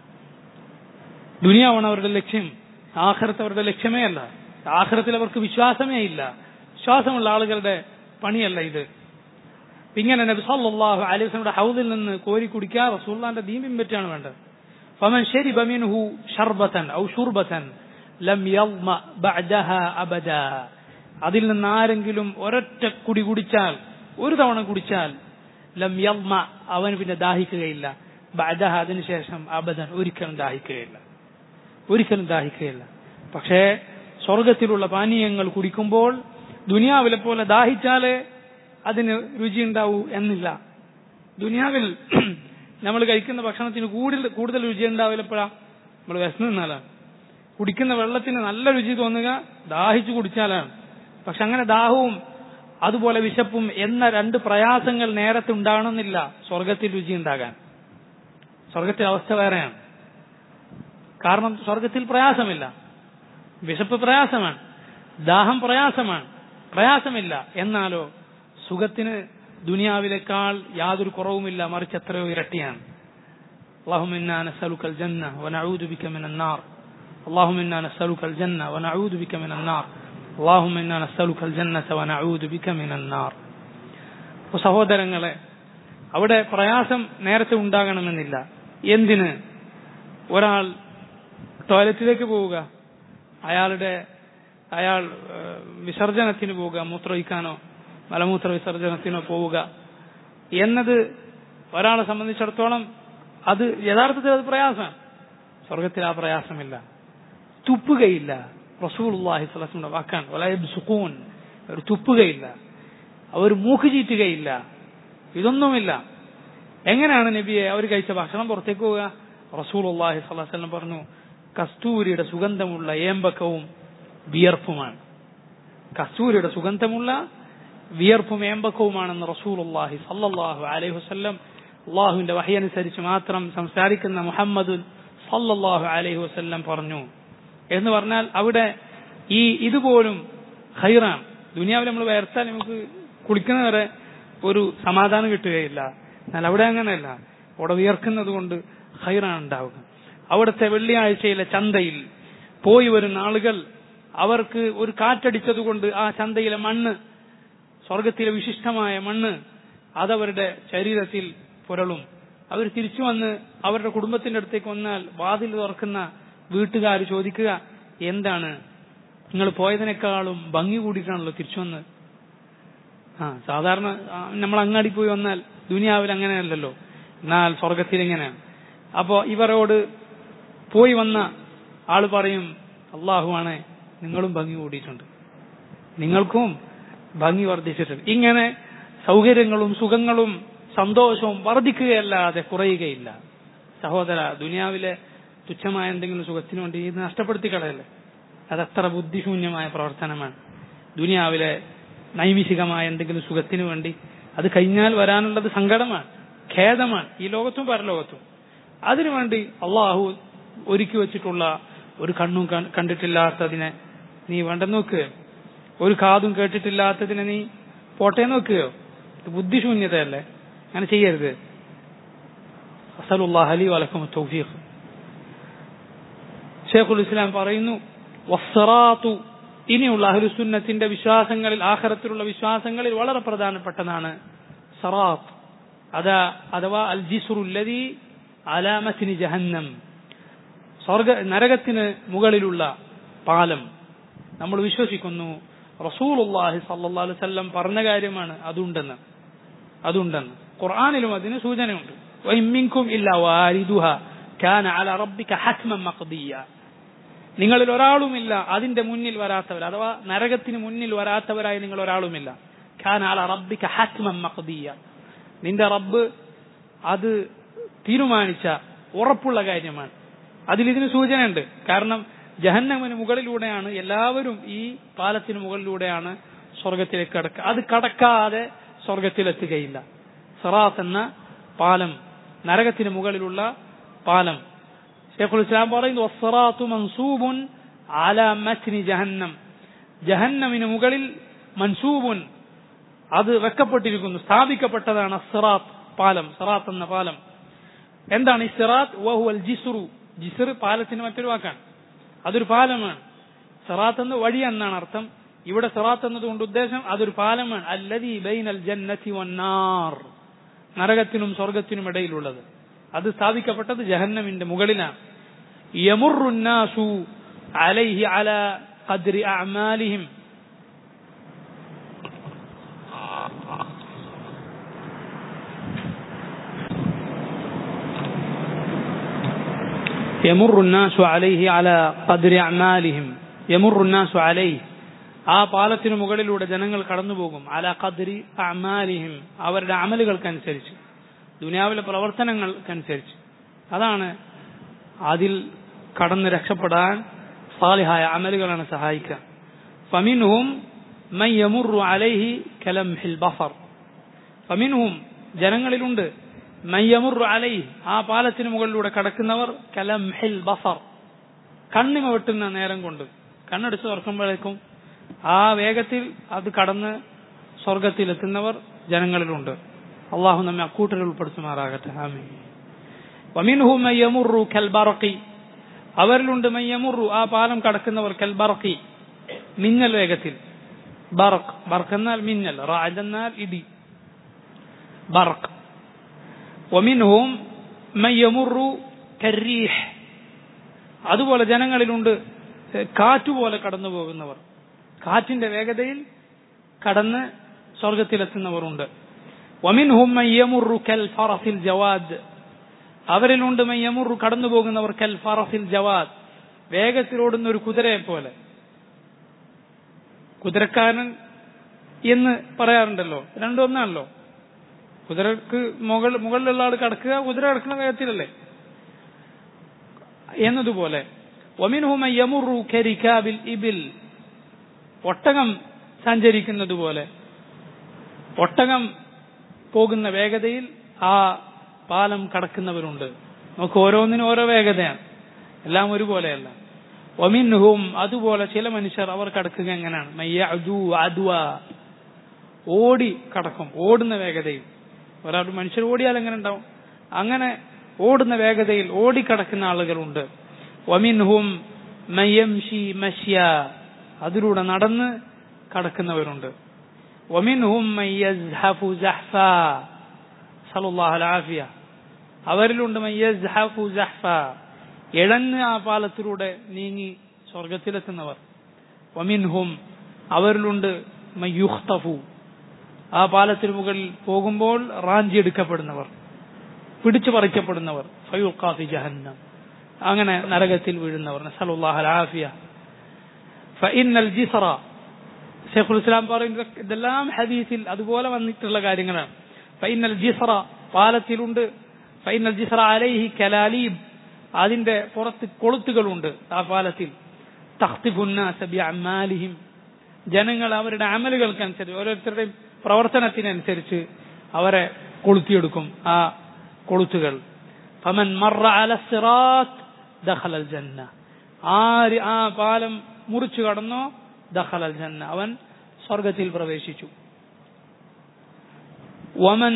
ദുനിയാവാണ് അവരുടെ ലക്ഷ്യം ആഖിറത്ത് അവരുടെ ലക്ഷ്യമേ അല്ല ആഖിറത്തിൽ അവർക്ക് വിശ്വാസമേ ഇല്ല വിശ്വാസമുള്ള ആളുകളുടെ പണിയല്ല ഇത് ഇങ്ങനെ നബി സല്ലല്ലാഹു അലൈഹി വസല്ലമയുടെ ഹൗദിൽ നിന്ന് കോരി കുടിക്കാൻ റസൂലുള്ളാഹിന്റെ ദീൻ പിൻപറ്റാണ് വേണ്ടത് فمن شرب منه شربة أو شربة لم يظمأ بعدها أبدا അതിൽ നിന്ന് ആരെങ്കിലും ഒരൊറ്റ കുടി കുടിച്ചാൽ ഒരു തവണ കുടിച്ചാൽ ലം യൽമ അവന് പിന്നെ ദാഹിക്കുകയില്ല ബഅദഹ അതിനുശേഷം അബദൻ ഒരിക്കലും ദാഹിക്കുകയില്ല ഒരിക്കലും ദാഹിക്കുകയില്ല പക്ഷേ സ്വർഗത്തിലുള്ള പാനീയങ്ങൾ കുടിക്കുമ്പോൾ ദുനിയാവിലെ പോലെ ദാഹിച്ചാലേ അതിന് രുചിയുണ്ടാവൂ എന്നില്ല ദുനിയാവിൽ നമ്മൾ കഴിക്കുന്ന ഭക്ഷണത്തിന് കൂടുതൽ കൂടുതൽ രുചി ഉണ്ടാവില്ല എപ്പോഴാ നമ്മൾ വിശന്ന് നിന്നാലാണ് കുടിക്കുന്ന വെള്ളത്തിന് നല്ല രുചി തോന്നുക ദാഹിച്ചു കുടിച്ചാലാണ് പക്ഷെ അങ്ങനെ ദാഹവും അതുപോലെ വിശപ്പും എന്ന രണ്ട് പ്രയാസങ്ങൾ നേരത്തെ ഉണ്ടാകണമെന്നില്ല സ്വർഗത്തിൽ രുചി ഉണ്ടാകാൻ സ്വർഗത്തിലെ അവസ്ഥ വേറെയാണ് കാരണം സ്വർഗത്തിൽ പ്രയാസമില്ല വിശപ്പ് പ്രയാസമാണ് ദാഹം പ്രയാസമാണ് പ്രയാസമില്ല എന്നാലോ സുഖത്തിന് ദുനിയാവിലേക്കാൾ യാതൊരു കുറവുമില്ല മറിച്ച് എത്രയോ ഇരട്ടിയാണ് اللهم إنا نسألك الجنة ونعوذ بك من النار اللهم إنا نسألك الجنة ونعوذ بك من النار اللهم إنا نسألك الجنة ونعوذ بك من النار സഹോദരങ്ങളെ അവിടെ പ്രയാസം നേരത്തെ ഉണ്ടാകണമെന്നില്ല എന്തിന് ഒരാൾ ടോയ്ലറ്റിലേക്ക് പോവുക അയാളുടെ അയാൾ വിസർജനത്തിന് പോവുക മൂത്രമൊഴിക്കാനോ മലമൂത്ര വിസർജനത്തിനോ പോവുക എന്നത് ഒരാളെ സംബന്ധിച്ചിടത്തോളം അത് യഥാർത്ഥത്തിൽ അത് പ്രയാസമാണ് സ്വർഗത്തിൽ ആ പ്രയാസമില്ല തുപ്പുകയില്ല റസൂലുള്ളാഹി സ്വലസിന്റെ വാക്കാണ് വലയബ് സുക്കൂൻ അവർ തുപ്പുകയില്ല അവർ മൂക്ക് ചീറ്റുകയില്ല ഇതൊന്നുമില്ല എങ്ങനെയാണ് നബിയെ അവർ കഴിച്ച ഭക്ഷണം പുറത്തേക്ക് പോവുക റസൂലുള്ളാഹി സ്വലം പറഞ്ഞു കസ്തൂരിയുടെ സുഗന്ധമുള്ള ഏമ്പക്കവും വിയർപ്പുമാണ് കസ്തൂരിയുടെ സുഗന്ധമുള്ള വിയർപ്പും ഏമ്പക്കവുമാണെന്ന് റസൂലുള്ളാഹി സല്ലല്ലാഹു അലൈഹി വസല്ലം അള്ളാഹുവിന്റെ വഹി അനുസരിച്ച് മാത്രം സംസാരിക്കുന്ന മുഹമ്മദ് സല്ലല്ലാഹു അലൈഹി വസല്ലം പറഞ്ഞു എന്ന് പറഞ്ഞാൽ അവിടെ ഈ ഇതുപോലും ഖൈറാണ് ദുനിയാവിൽ നമ്മൾ വേർത്താൽ നമുക്ക് കുളിക്കുന്നവരെ ഒരു സമാധാനം കിട്ടുകയില്ല എന്നാൽ അവിടെ അങ്ങനെയല്ല അവിടെ വിയർക്കുന്നത് കൊണ്ട് ഖൈറാണ് ഉണ്ടാവുക അവിടുത്തെ വെള്ളിയാഴ്ചയിലെ ചന്തയിൽ പോയി വരുന്ന ആളുകൾ അവർക്ക് ഒരു കാറ്റടിച്ചതുകൊണ്ട് ആ ചന്തയിലെ മണ്ണ് സ്വർഗത്തിലെ വിശിഷ്ടമായ മണ്ണ് അതവരുടെ ശരീരത്തിൽ പുരളും അവർ തിരിച്ചു വന്ന് അവരുടെ കുടുംബത്തിന്റെ അടുത്തേക്ക് വന്നാൽ വാതിൽ തുറക്കുന്ന വീട്ടുകാർ ചോദിക്കുക എന്താണ് നിങ്ങൾ പോയതിനേക്കാളും ഭംഗി കൂടിയിട്ടാണല്ലോ തിരിച്ചു വന്നത് ആ സാധാരണ നമ്മൾ അങ്ങാടി പോയി വന്നാൽ ദുനിയാവിൽ അങ്ങനെയല്ലല്ലോ എന്നാൽ സ്വർഗത്തിൽ എങ്ങനെയാണ് അപ്പോ ഇവരോട് പോയി വന്ന ആള് പറയും അള്ളാഹുവാണ് നിങ്ങളും ഭംഗി കൂടിയിട്ടുണ്ട് നിങ്ങൾക്കും ഭംഗി വർദ്ധിച്ചിട്ടുണ്ട് ഇങ്ങനെ സൗകര്യങ്ങളും സുഖങ്ങളും സന്തോഷവും വർദ്ധിക്കുകയല്ലാതെ കുറയുകയില്ല സഹോദര ദുനിയാവിലെ തുച്ഛമായ എന്തെങ്കിലും സുഖത്തിന് വേണ്ടി ഇത് നഷ്ടപ്പെടുത്തി കളയല്ലേ അതത്ര ബുദ്ധിശൂന്യമായ പ്രവർത്തനമാണ് ദുനിയാവിലെ നൈമിഷികമായ എന്തെങ്കിലും സുഖത്തിനു വേണ്ടി അത് കഴിഞ്ഞാൽ വരാനുള്ളത് സങ്കടമാണ് ഖേദമാണ് ഈ ലോകത്തും പരലോകത്തും അതിനുവേണ്ടി അള്ളാഹു ഒരുക്കി വെച്ചിട്ടുള്ള ഒരു കണ്ണും കൺ- കണ്ടിട്ടില്ലാത്തതിനെ നീ വേണ്ട നോക്ക് ഒരു കാതും കേട്ടിട്ടില്ലാത്തതിനെ നീ പോട്ടെ നോക്കുകയോ ഇത് ബുദ്ധിശൂന്യതയല്ലേ അങ്ങനെ ചെയ്യരുത് അസലുല്ലാഹ് അലി വലക്കും തൗഫീഖ് ഷേഖുൽ ഇസ്ലാം പറയുന്നു വസ്സറാത്തു ഇനിയുള്ള അഹ്ലുസുന്നത്തിന്റെ വിശ്വാസങ്ങളിൽ ആഖിറത്തിലുള്ള വിശ്വാസങ്ങളിൽ വളരെ പ്രധാനപ്പെട്ടതാണ് സറാത്ത് അതാ അഥവാ അൽ ജിസുറുല്ലതി അലാമത്തിന് ജഹന്നം സ്വർഗ നരകത്തിന് മുകളിലുള്ള പാലം നമ്മൾ വിശ്വസിക്കുന്നു റസൂലുള്ളാഹി സല്ലല്ലാഹു അലൈഹി വസല്ലം പറഞ്ഞ കാര്യമാണ് അതുണ്ടെന്ന് അതുണ്ടെന്ന് ഖുർആനിലും അതിന് സൂചനയുണ്ട് വഇമ്മിൻകും ഇല്ല വാരിദുഹ കാന അല റബ്ബിക ഹത്മൻ മഖ്ദിയ നിങ്ങളിൽ ഒരാളുമില്ല അതിന്റെ മുന്നിൽ വരാത്തവർ അഥവാ നരകത്തിന് മുന്നിൽ വരാത്തവരായി നിങ്ങൾ ഒരാളുമില്ല കാന അല റബ്ബിക ഹത്മൻ മഖ്ദിയ നിന്റെ റബ്ബ് അത് തീരുമാനിച്ച ഉറപ്പുള്ള കാര്യമാണ് അതിൽ ഇതിന് സൂചനയുണ്ട് കാരണം ജഹന്നമിന് മുകളിലൂടെയാണ് എല്ലാവരും ഈ പാലത്തിന് മുകളിലൂടെയാണ് സ്വർഗത്തിലേക്ക് കടക്കുക അത് കടക്കാതെ സ്വർഗത്തിലെത്തുകയില്ല സറാത്ത് എന്ന പാലം നരകത്തിന് മുകളിലുള്ള പാലം ഷേഖുൽ ഇസ്ലാം പറയുന്നു "വസ്സറാത്തു മൻസൂബുൻ അലാ മത്നി ജഹന്നം ജഹന്നമിന് മുകളിൽ മൻസൂബുൻ അത് വെക്കപ്പെട്ടിരിക്കുന്നു സ്ഥാപിക്കപ്പെട്ടതാണ് അസ്റാത്ത് പാലം സിറാത്ത് എന്ന പാലം എന്താണ് ഈ സിറാത്ത് വഹുവൽ ജിസ്റു ജിസ്ർ പാലത്തിന് മറ്റൊരു വാക്കാണ് അതൊരു പാലമാണ് സിറാത്ത് എന്ന് വഴി എന്നാണ് അർത്ഥം ഇവിടെ സിറാത്ത് എന്നതുകൊണ്ട് ഉദ്ദേശം അതൊരു പാലമാണ് അല്ലദീ ബൈനൽ ജന്നതി വന്നാർ നരകത്തിനും സ്വർഗത്തിനും ഇടയിലുള്ളത് അത് സ്ഥാപിക്കപ്പെട്ടത് ജഹന്നമിന്റെ മുകളിലാണ് യമുറുന്നാസു അലൈഹി അല ഖദ്രി അഅമാലിഹിം يمر الناس عليه على قدر أعمالهم يمر الناس عليه ആ പാലത്തിനു മുകളിലൂടെ ജനങ്ങൾ കടന്നുപോകും അല ഖദ്രി അമാലിഹിം അവരുടെ അമലുകൾക്കനുസരിച്ച് ദുനിയാവിലെ പ്രവർത്തനങ്ങൾക്കനുസരിച്ച് അതാണ് അതിൽ കടന്ന് രക്ഷപ്പെടാൻ സാലിഹായ അമലുകളാണ് സഹായിക്കുക ഫമിൻഹും മൻ യമുറു അലൈഹി കലംഹിൽ ബസർ ഫമിൻഹും ജനങ്ങളിലുണ്ട് മയ്യമുറു അലൈ ആ പാലത്തിന് മുകളിലൂടെ കടക്കുന്നവർ കലംഹിൽ ബസർ കണ്ണിമ വെട്ടുന്ന നേരം കൊണ്ട് കണ്ണടിച്ച് തുറക്കുമ്പോഴേക്കും ആ വേഗത്തിൽ അത് കടന്ന് സ്വർഗത്തിലെത്തുന്നവർ ജനങ്ങളിലുണ്ട് അള്ളാഹു നമ്മെ അക്കൂട്ടരിൽ ഉൾപ്പെടുത്തുമാറാകട്ടെ ആമീൻ വമിൻഹു മയ്യമുറു കൽബറക്കി അവരിലുണ്ട് മയ്യമുറു ആ പാലം കടക്കുന്നവർ കൽബറക്കി മിന്നൽ വേഗത്തിൽ ബറക്ക് ബർക്ക് എന്നാൽ മിന്നൽ റാജ് എന്നാൽ ഇടി ബറക്ക് ومنهم من يمر كالريح അതുപോലെ ജനങ്ങളിലുണ്ട് കാറ്റുപോലെ കടന്നു പോകുന്നവർ കാറ്റിന്റെ വേഗതയിൽ കടന്ന് സ്വർഗത്തിലെത്തുന്നവരുണ്ട് വമിൻഹും മൻ യമുറു കൽ ഫറസിൽ ജവാദ് അവരിലുണ്ട് മൻ യമുറു കടന്നു പോകുന്നവർ കൽ ഫറസിൽ ജവാദ് വേഗത്തിലോടുന്ന ഒരു കുതിരയെ പോലെ കുതിരക്കാരൻ എന്ന് പറയാറുണ്ടല്ലോ രണ്ടും ഒന്നാണല്ലോ കുതിരക്ക് മുകൾ മുകളിലുള്ള ആൾ കടക്കുക കുതിര കിടക്കുന്ന വേഗത്തിലല്ലേ എന്നതുപോലെ ഒമിൻഹുമ യമുറു കരിക്കാബിൽ ഇബിൽ ഒട്ടകം സഞ്ചരിക്കുന്നത് പോലെ ഒട്ടകം പോകുന്ന വേഗതയിൽ ആ പാലം കടക്കുന്നവരുണ്ട് നമുക്ക് ഓരോന്നിനും ഓരോ വേഗതയാണ് എല്ലാം ഒരുപോലെയല്ല ഒമിൻഹും അതുപോലെ ചില മനുഷ്യർ അവർ കടക്കുക എങ്ങനെയാണ് മയ്യ അജു അദ്വ ഓടി കടക്കും ഓടുന്ന വേഗതയിൽ ഒരാൾ മനുഷ്യർ ഓടിയാൽ എങ്ങനെ ഉണ്ടാവും അങ്ങനെ ഓടുന്ന വേഗതയിൽ ഓടിക്കടക്കുന്ന ആളുകളുണ്ട് വമിൻഹും മയംഷി മഷ്യ അതിലൂടെ നടന്ന് കടക്കുന്നവരുണ്ട് വമിൻഹും മയ്യസ്ഹഫു സഹ്ഫ സല്ലല്ലാഹു അലാഫിയ അവരിലുണ്ട് മയ്യസ്ഹഫു സഹ്ഫ ഇഴന്ന് ആ പാലത്തിലൂടെ നീങ്ങി സ്വർഗത്തിലെത്തുന്നവർ വമിൻഹും അവരിലുണ്ട് മയ്യുഖ്തഫു ആ പാലത്തിന് മുകളിൽ പോകുമ്പോൾ റാഞ്ചിയെടുക്കപ്പെടുന്നവർ പിടിച്ചു പറിക്കപ്പെടുന്നവർ ഫയുഖാഫി ജഹന്നം അങ്ങനെ നരകത്തിൽ വീഴുന്നവർ നസലുല്ലാഹ് അലാഫിയ ഫഇന്നൽ ജിസ്റ ഷെയ്ഖുൽ ഇസ്ലാം പറയുന്നത് ഇതെല്ലാം ഹദീസിൽ അതുപോലെ വന്നിട്ടുള്ള കാര്യങ്ങളാണ് ഫൈനൽ ജിസ്റ പാലത്തിലുണ്ട് ഫൈനൽ ജിസ്റ അലൈഹി കലാലീബ് അതിന്റെ പുറത്ത് കൊളുത്തുകളുണ്ട് ആ പാലത്തിൽ തഖ്തിഫുന്നാസ ബിഅമാലിഹിം ജനങ്ങൾ അവരുടെ അമലുകൾക്കനുസരിച്ച് ഓരോരുത്തരുടെയും പ്രവർത്തനത്തിനനുസരിച്ച് അവരെ കൊളുത്തിയെടുക്കും ആ കൊളുത്തുകൾ ഫമൻ മറ അല സിറാത്ത് ദഖലൽ ജന്ന ആര് ആ പാലം മുറിച്ചു കടന്നോ ദഖലൽ ജന്ന അവൻ സ്വർഗത്തിൽ പ്രവേശിച്ചു വമൻ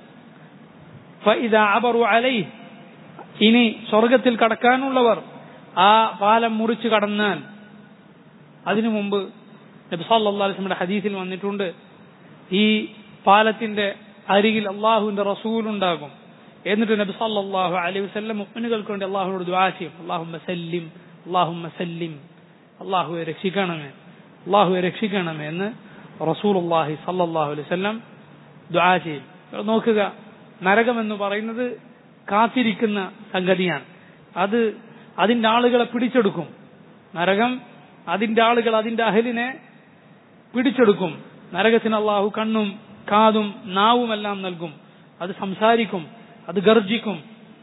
ഫഇദാ അബറു അലൈഹി ഇനി സ്വർഗത്തിൽ കടക്കാനുള്ളവർ ആ പാലം മുറിച്ചു കടന്നാൽ അതിനു മുമ്പ് നബി സല്ലല്ലാഹു അലൈഹി വസല്ലമയുടെ ഹദീസിൽ വന്നിട്ടുണ്ട് ഈ പാലത്തിന്റെ അരികിൽ അള്ളാഹുവിന്റെ റസൂൽ ഉണ്ടാകും എന്നിട്ട് നബി സല്ലല്ലാഹു അലൈഹി വസല്ലം മുഅ്മിനുകൾക്ക് വേണ്ടി അള്ളാഹുവിനോട് ദുആ ചെയ്യും അല്ലാഹുമ്മ സല്ലിം അല്ലാഹുമ്മ സല്ലിം അള്ളാഹുവെ രക്ഷിക്കണമേ അള്ളാഹുവെ രക്ഷിക്കണമേ എന്ന് റസൂലുള്ളാഹി സല്ലല്ലാഹു അലൈഹി വസല്ലം ദുആ ചെയ്യും നോക്കുക നരകമെന്ന് പറയുന്നത് കാത്തിരിക്കുന്ന സംഗതിയാണ് അത് അതിന്റെ ആളുകളെ പിടിച്ചെടുക്കും നരകം അതിന്റെ ആളുകൾ അതിന്റെ അഹലിനെ പിടിച്ചെടുക്കും നരകത്തിന് അള്ളാഹു കണ്ണും കാതും നാവുമെല്ലാം നൽകും അത് സംസാരിക്കും അത് ഗർജിക്കും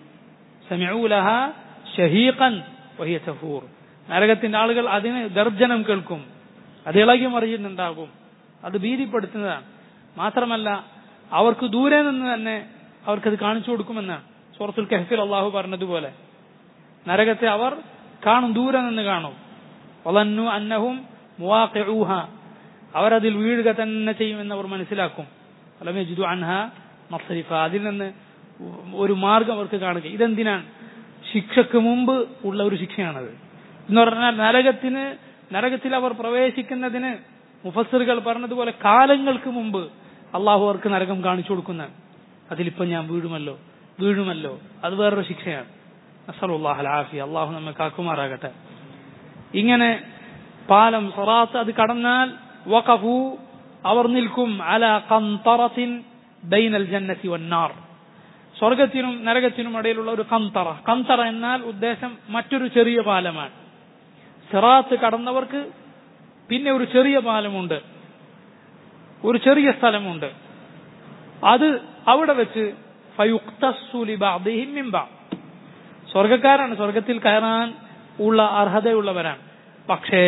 സമൂലഹ ഷഹീഖൻ വഹിയ ചഫൂർ നരകത്തിന്റെ ആളുകൾ അതിന് ഗർജനം കേൾക്കും അത് ഇളകി മറിയുന്നുണ്ടാകും അത് ഭീതിപ്പെടുത്തുന്നതാണ് മാത്രമല്ല അവർക്ക് ദൂരെ നിന്ന് തന്നെ അവർക്കത് കാണിച്ചു കൊടുക്കുമെന്നാണ് സൂറത്തുൽ കഹഫിൽ അള്ളാഹു പറഞ്ഞതുപോലെ നരകത്തെ അവർ കാണും ദൂരെ നിന്ന് കാണും വളന്നു അന്നഹും മുവാഖിഊഹ അവരതിൽ വീഴുക തന്നെ ചെയ്യുമെന്ന് അവർ മനസ്സിലാക്കും അലമജിദു അൻഹ മസ്രിഫ അതിൽ നിന്ന് ഒരു മാർഗം അവർക്ക് കാണുക ഇതെന്തിനാണ് ശിക്ഷക്ക് മുമ്പ് ഉള്ള ഒരു ശിക്ഷയാണത് എന്ന് പറഞ്ഞാൽ നരകത്തിന് നരകത്തിൽ അവർ പ്രവേശിക്കുന്നതിന് മുഫസറുകൾ പറഞ്ഞതുപോലെ കാലങ്ങൾക്ക് മുമ്പ് അള്ളാഹു അവർക്ക് നരകം കാണിച്ചു കൊടുക്കുന്നതാണ് അതിലിപ്പം ഞാൻ വീഴുമല്ലോ വീഴുമല്ലോ അത് വേറൊരു ശിക്ഷയാണ് അസലുല്ലാഹ് അലാഫി അള്ളാഹു നമ്മെ കാക്കുമാറാകട്ടെ ഇങ്ങനെ പാലം സൊറാത്ത് അത് കടന്നാൽ വഖഫു അവർ നിൽക്കും അല കന്തറത്തിൻ ബൈനൽ ജന്നത്തി വന്നാർ സ്വർഗത്തിനും നരകത്തിനും ഇടയിലുള്ള ഒരു കന്തറ കന്തറ എന്നാൽ ഉദ്ദേശം മറ്റൊരു ചെറിയ പാലമാണ് സിറാത്ത് കടന്നവർക്ക് പിന്നെ ഒരു ചെറിയ പാലമുണ്ട് ഒരു ചെറിയ സ്ഥലമുണ്ട് അത് അവിടെ വെച്ച് സ്വർഗക്കാരാണ് സ്വർഗത്തിൽ കയറാൻ ഉള്ള അർഹതയുള്ളവരാണ് പക്ഷേ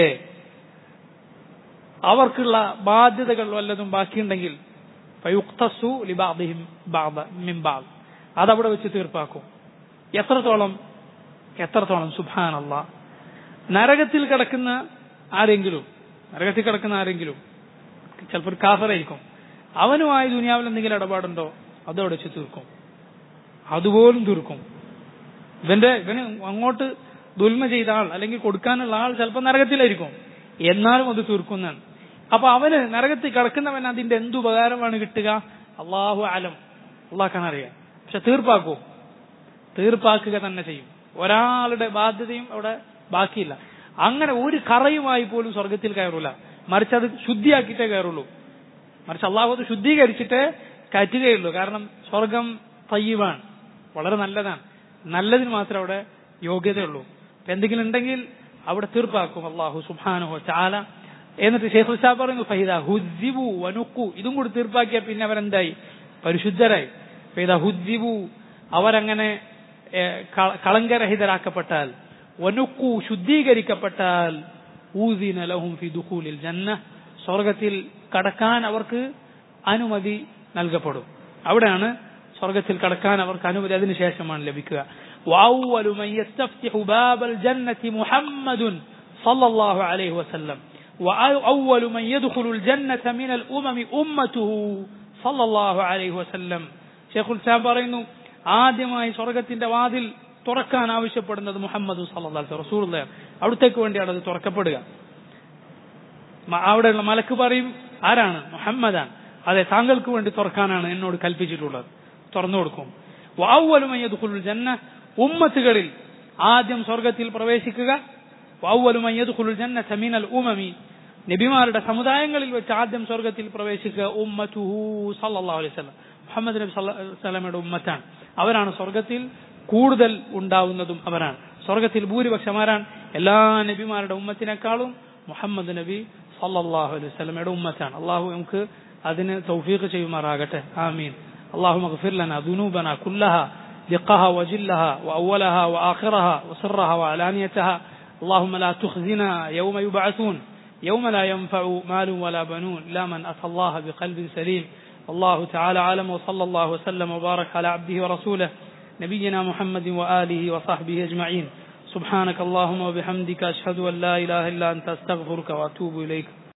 അവർക്കുള്ള ബാധ്യതകൾ വല്ലതും ബാക്കിയുണ്ടെങ്കിൽ ഫയുക്തസു ലിബാദിഹിം മിംബാദ് അതവിടെ വെച്ച് തീർപ്പാക്കും എത്രത്തോളം എത്രത്തോളം സുഭാനല്ല നരകത്തിൽ കിടക്കുന്ന ആരെങ്കിലും നരകത്തിൽ കിടക്കുന്ന ആരെങ്കിലും ചിലപ്പോൾ ഒരു കാഫറായിരിക്കും അവനുമായി ദുനിയാവിൽ എന്തെങ്കിലും ഇടപാടുണ്ടോ അതവിടെ വെച്ച് തീർക്കും അതുപോലും തീർക്കും ഇവന്റെ ഇവന് അങ്ങോട്ട് ദുൽമ ചെയ്ത ആൾ അല്ലെങ്കിൽ കൊടുക്കാനുള്ള ആൾ ചിലപ്പോൾ നരകത്തിലായിരിക്കും എന്നാലും അത് തീർക്കുന്നതാണ് അപ്പൊ അവന് നരകത്തിൽ കിടക്കുന്നവൻ അതിന്റെ എന്ത് ഉപകാരമാണ് കിട്ടുക അള്ളാഹു ആലം അള്ളാഹ്ക്കാണ് അറിയാം പക്ഷെ തീർപ്പാക്കൂ തീർപ്പാക്കുക തന്നെ ചെയ്യും ഒരാളുടെ ബാധ്യതയും അവിടെ ബാക്കിയില്ല അങ്ങനെ ഒരു കറയുമായി പോലും സ്വർഗത്തിൽ കയറൂല മറിച്ച് അത് ശുദ്ധിയാക്കിയിട്ടേ കയറുള്ളൂ മറിച്ച് അള്ളാഹു അത് ശുദ്ധീകരിച്ചിട്ടേ കയറ്റുകയുള്ളൂ കാരണം സ്വർഗം തയ്യവാണ് വളരെ നല്ലതാണ് നല്ലതിന് മാത്രമേ അവിടെ യോഗ്യതയുള്ളൂ അപ്പൊ എന്തെങ്കിലും ഉണ്ടെങ്കിൽ അവിടെ തീർപ്പാക്കും അള്ളാഹു സുബാനുഹോ ചാല എന്നിട്ട് ഷെയ്ഖുൽ സാബ് പറയുന്നു ഫഹിദ ഹുദ്ദിബു വനുക്കു ഇതും കൂടി തീർപ്പാക്കിയ പിന്നെ അവരെന്തായി പരിശുദ്ധരായി ഫൈദ ഹുദ്ദിബു അവരങ്ങനെ കളങ്കരഹിതരാക്കപ്പെട്ടാൽ വനുക്കു ശുദ്ധീകരിക്കപ്പെട്ടാൽ ഊദിന ലഹും ഫി ദുഖൂലിൽ ജന്ന സ്വർഗത്തിൽ കടക്കാൻ അവർക്ക് അനുമതി നൽകപ്പെടും അവിടെയാണ് സ്വർഗത്തിൽ കടക്കാൻ അവർക്ക് അനുമതി അതിനുശേഷമാണ് ലഭിക്കുക وأول من يستفتح باب الجنة محمد صلى الله عليه وسلم وأول من يدخل الجنة من الأمم أمته صلى الله عليه وسلم شيخ الإسلام പറയുന്നു ആദ്യമായി സ്വർഗത്തിന്റെ വാതിൽ തുറക്കാൻ ആവശ്യപ്പെടുന്നത് മുഹമ്മദ് സല്ലാ റസൂൾ അവിടത്തേക്ക് വേണ്ടിയാണ് അത് തുറക്കപ്പെടുക അവിടെയുള്ള മലക്ക് പറയും ആരാണ് മുഹമ്മദാണ് അതെ താങ്കൾക്ക് വേണ്ടി തുറക്കാനാണ് എന്നോട് കൽപ്പിച്ചിട്ടുള്ളത് തുറന്നു കൊടുക്കും വാവുവലുമയ്യദുഖുൽ ജന്ന ഉമ്മത്തുകളിൽ ആദ്യം സ്വർഗത്തിൽ പ്രവേശിക്കുക വാവുവലുമയ്യദുഖുൽ ജന്ന സമീനൽ ഉമമി നബിമാരുടെ സമുദായങ്ങളിൽ വെച്ച് ആദ്യം സ്വർഗത്തിൽ പ്രവേശിക്കുക ഉമ്മത്തുഹു സല്ലല്ലാഹു അലൈഹി വസല്ലം മുഹമ്മദ് നബി സല്ലമയുടെ ഉമ്മത്താണ് അവരാണ് സ്വർഗത്തിൽ കൂടുതൽ ഉണ്ടാവുന്നതും അവരാണ് സ്വർഗത്തിൽ ഭൂരിപക്ഷം ആരാണ് എല്ലാ നബിമാരുടെ ഉമ്മത്തിനേക്കാളും മുഹമ്മദ് നബി സല്ലല്ലാഹു അലൈഹി വസല്ലമയുടെ ഉമ്മത്താണ് അള്ളാഹു നമുക്ക് അതിന് തൗഫീഖ് ചെയ്യുമാറാകട്ടെ ആമീൻ اللهم اغفر لنا ذنوبنا كلها دقها وجلها وأولها وآخرها وسرها وعلانيتها اللهم لا تخزنا يوم يبعثون يوم لا ينفع مال ولا بنون إلا من أتى الله بقلب سليم والله تعالى أعلم وصلى الله وسلم وبارك على عبده ورسوله نبينا محمد وآله وصحبه أجمعين سبحانك اللهم وبحمدك أشهد أن لا إله إلا أنت أستغفرك وأتوب إليك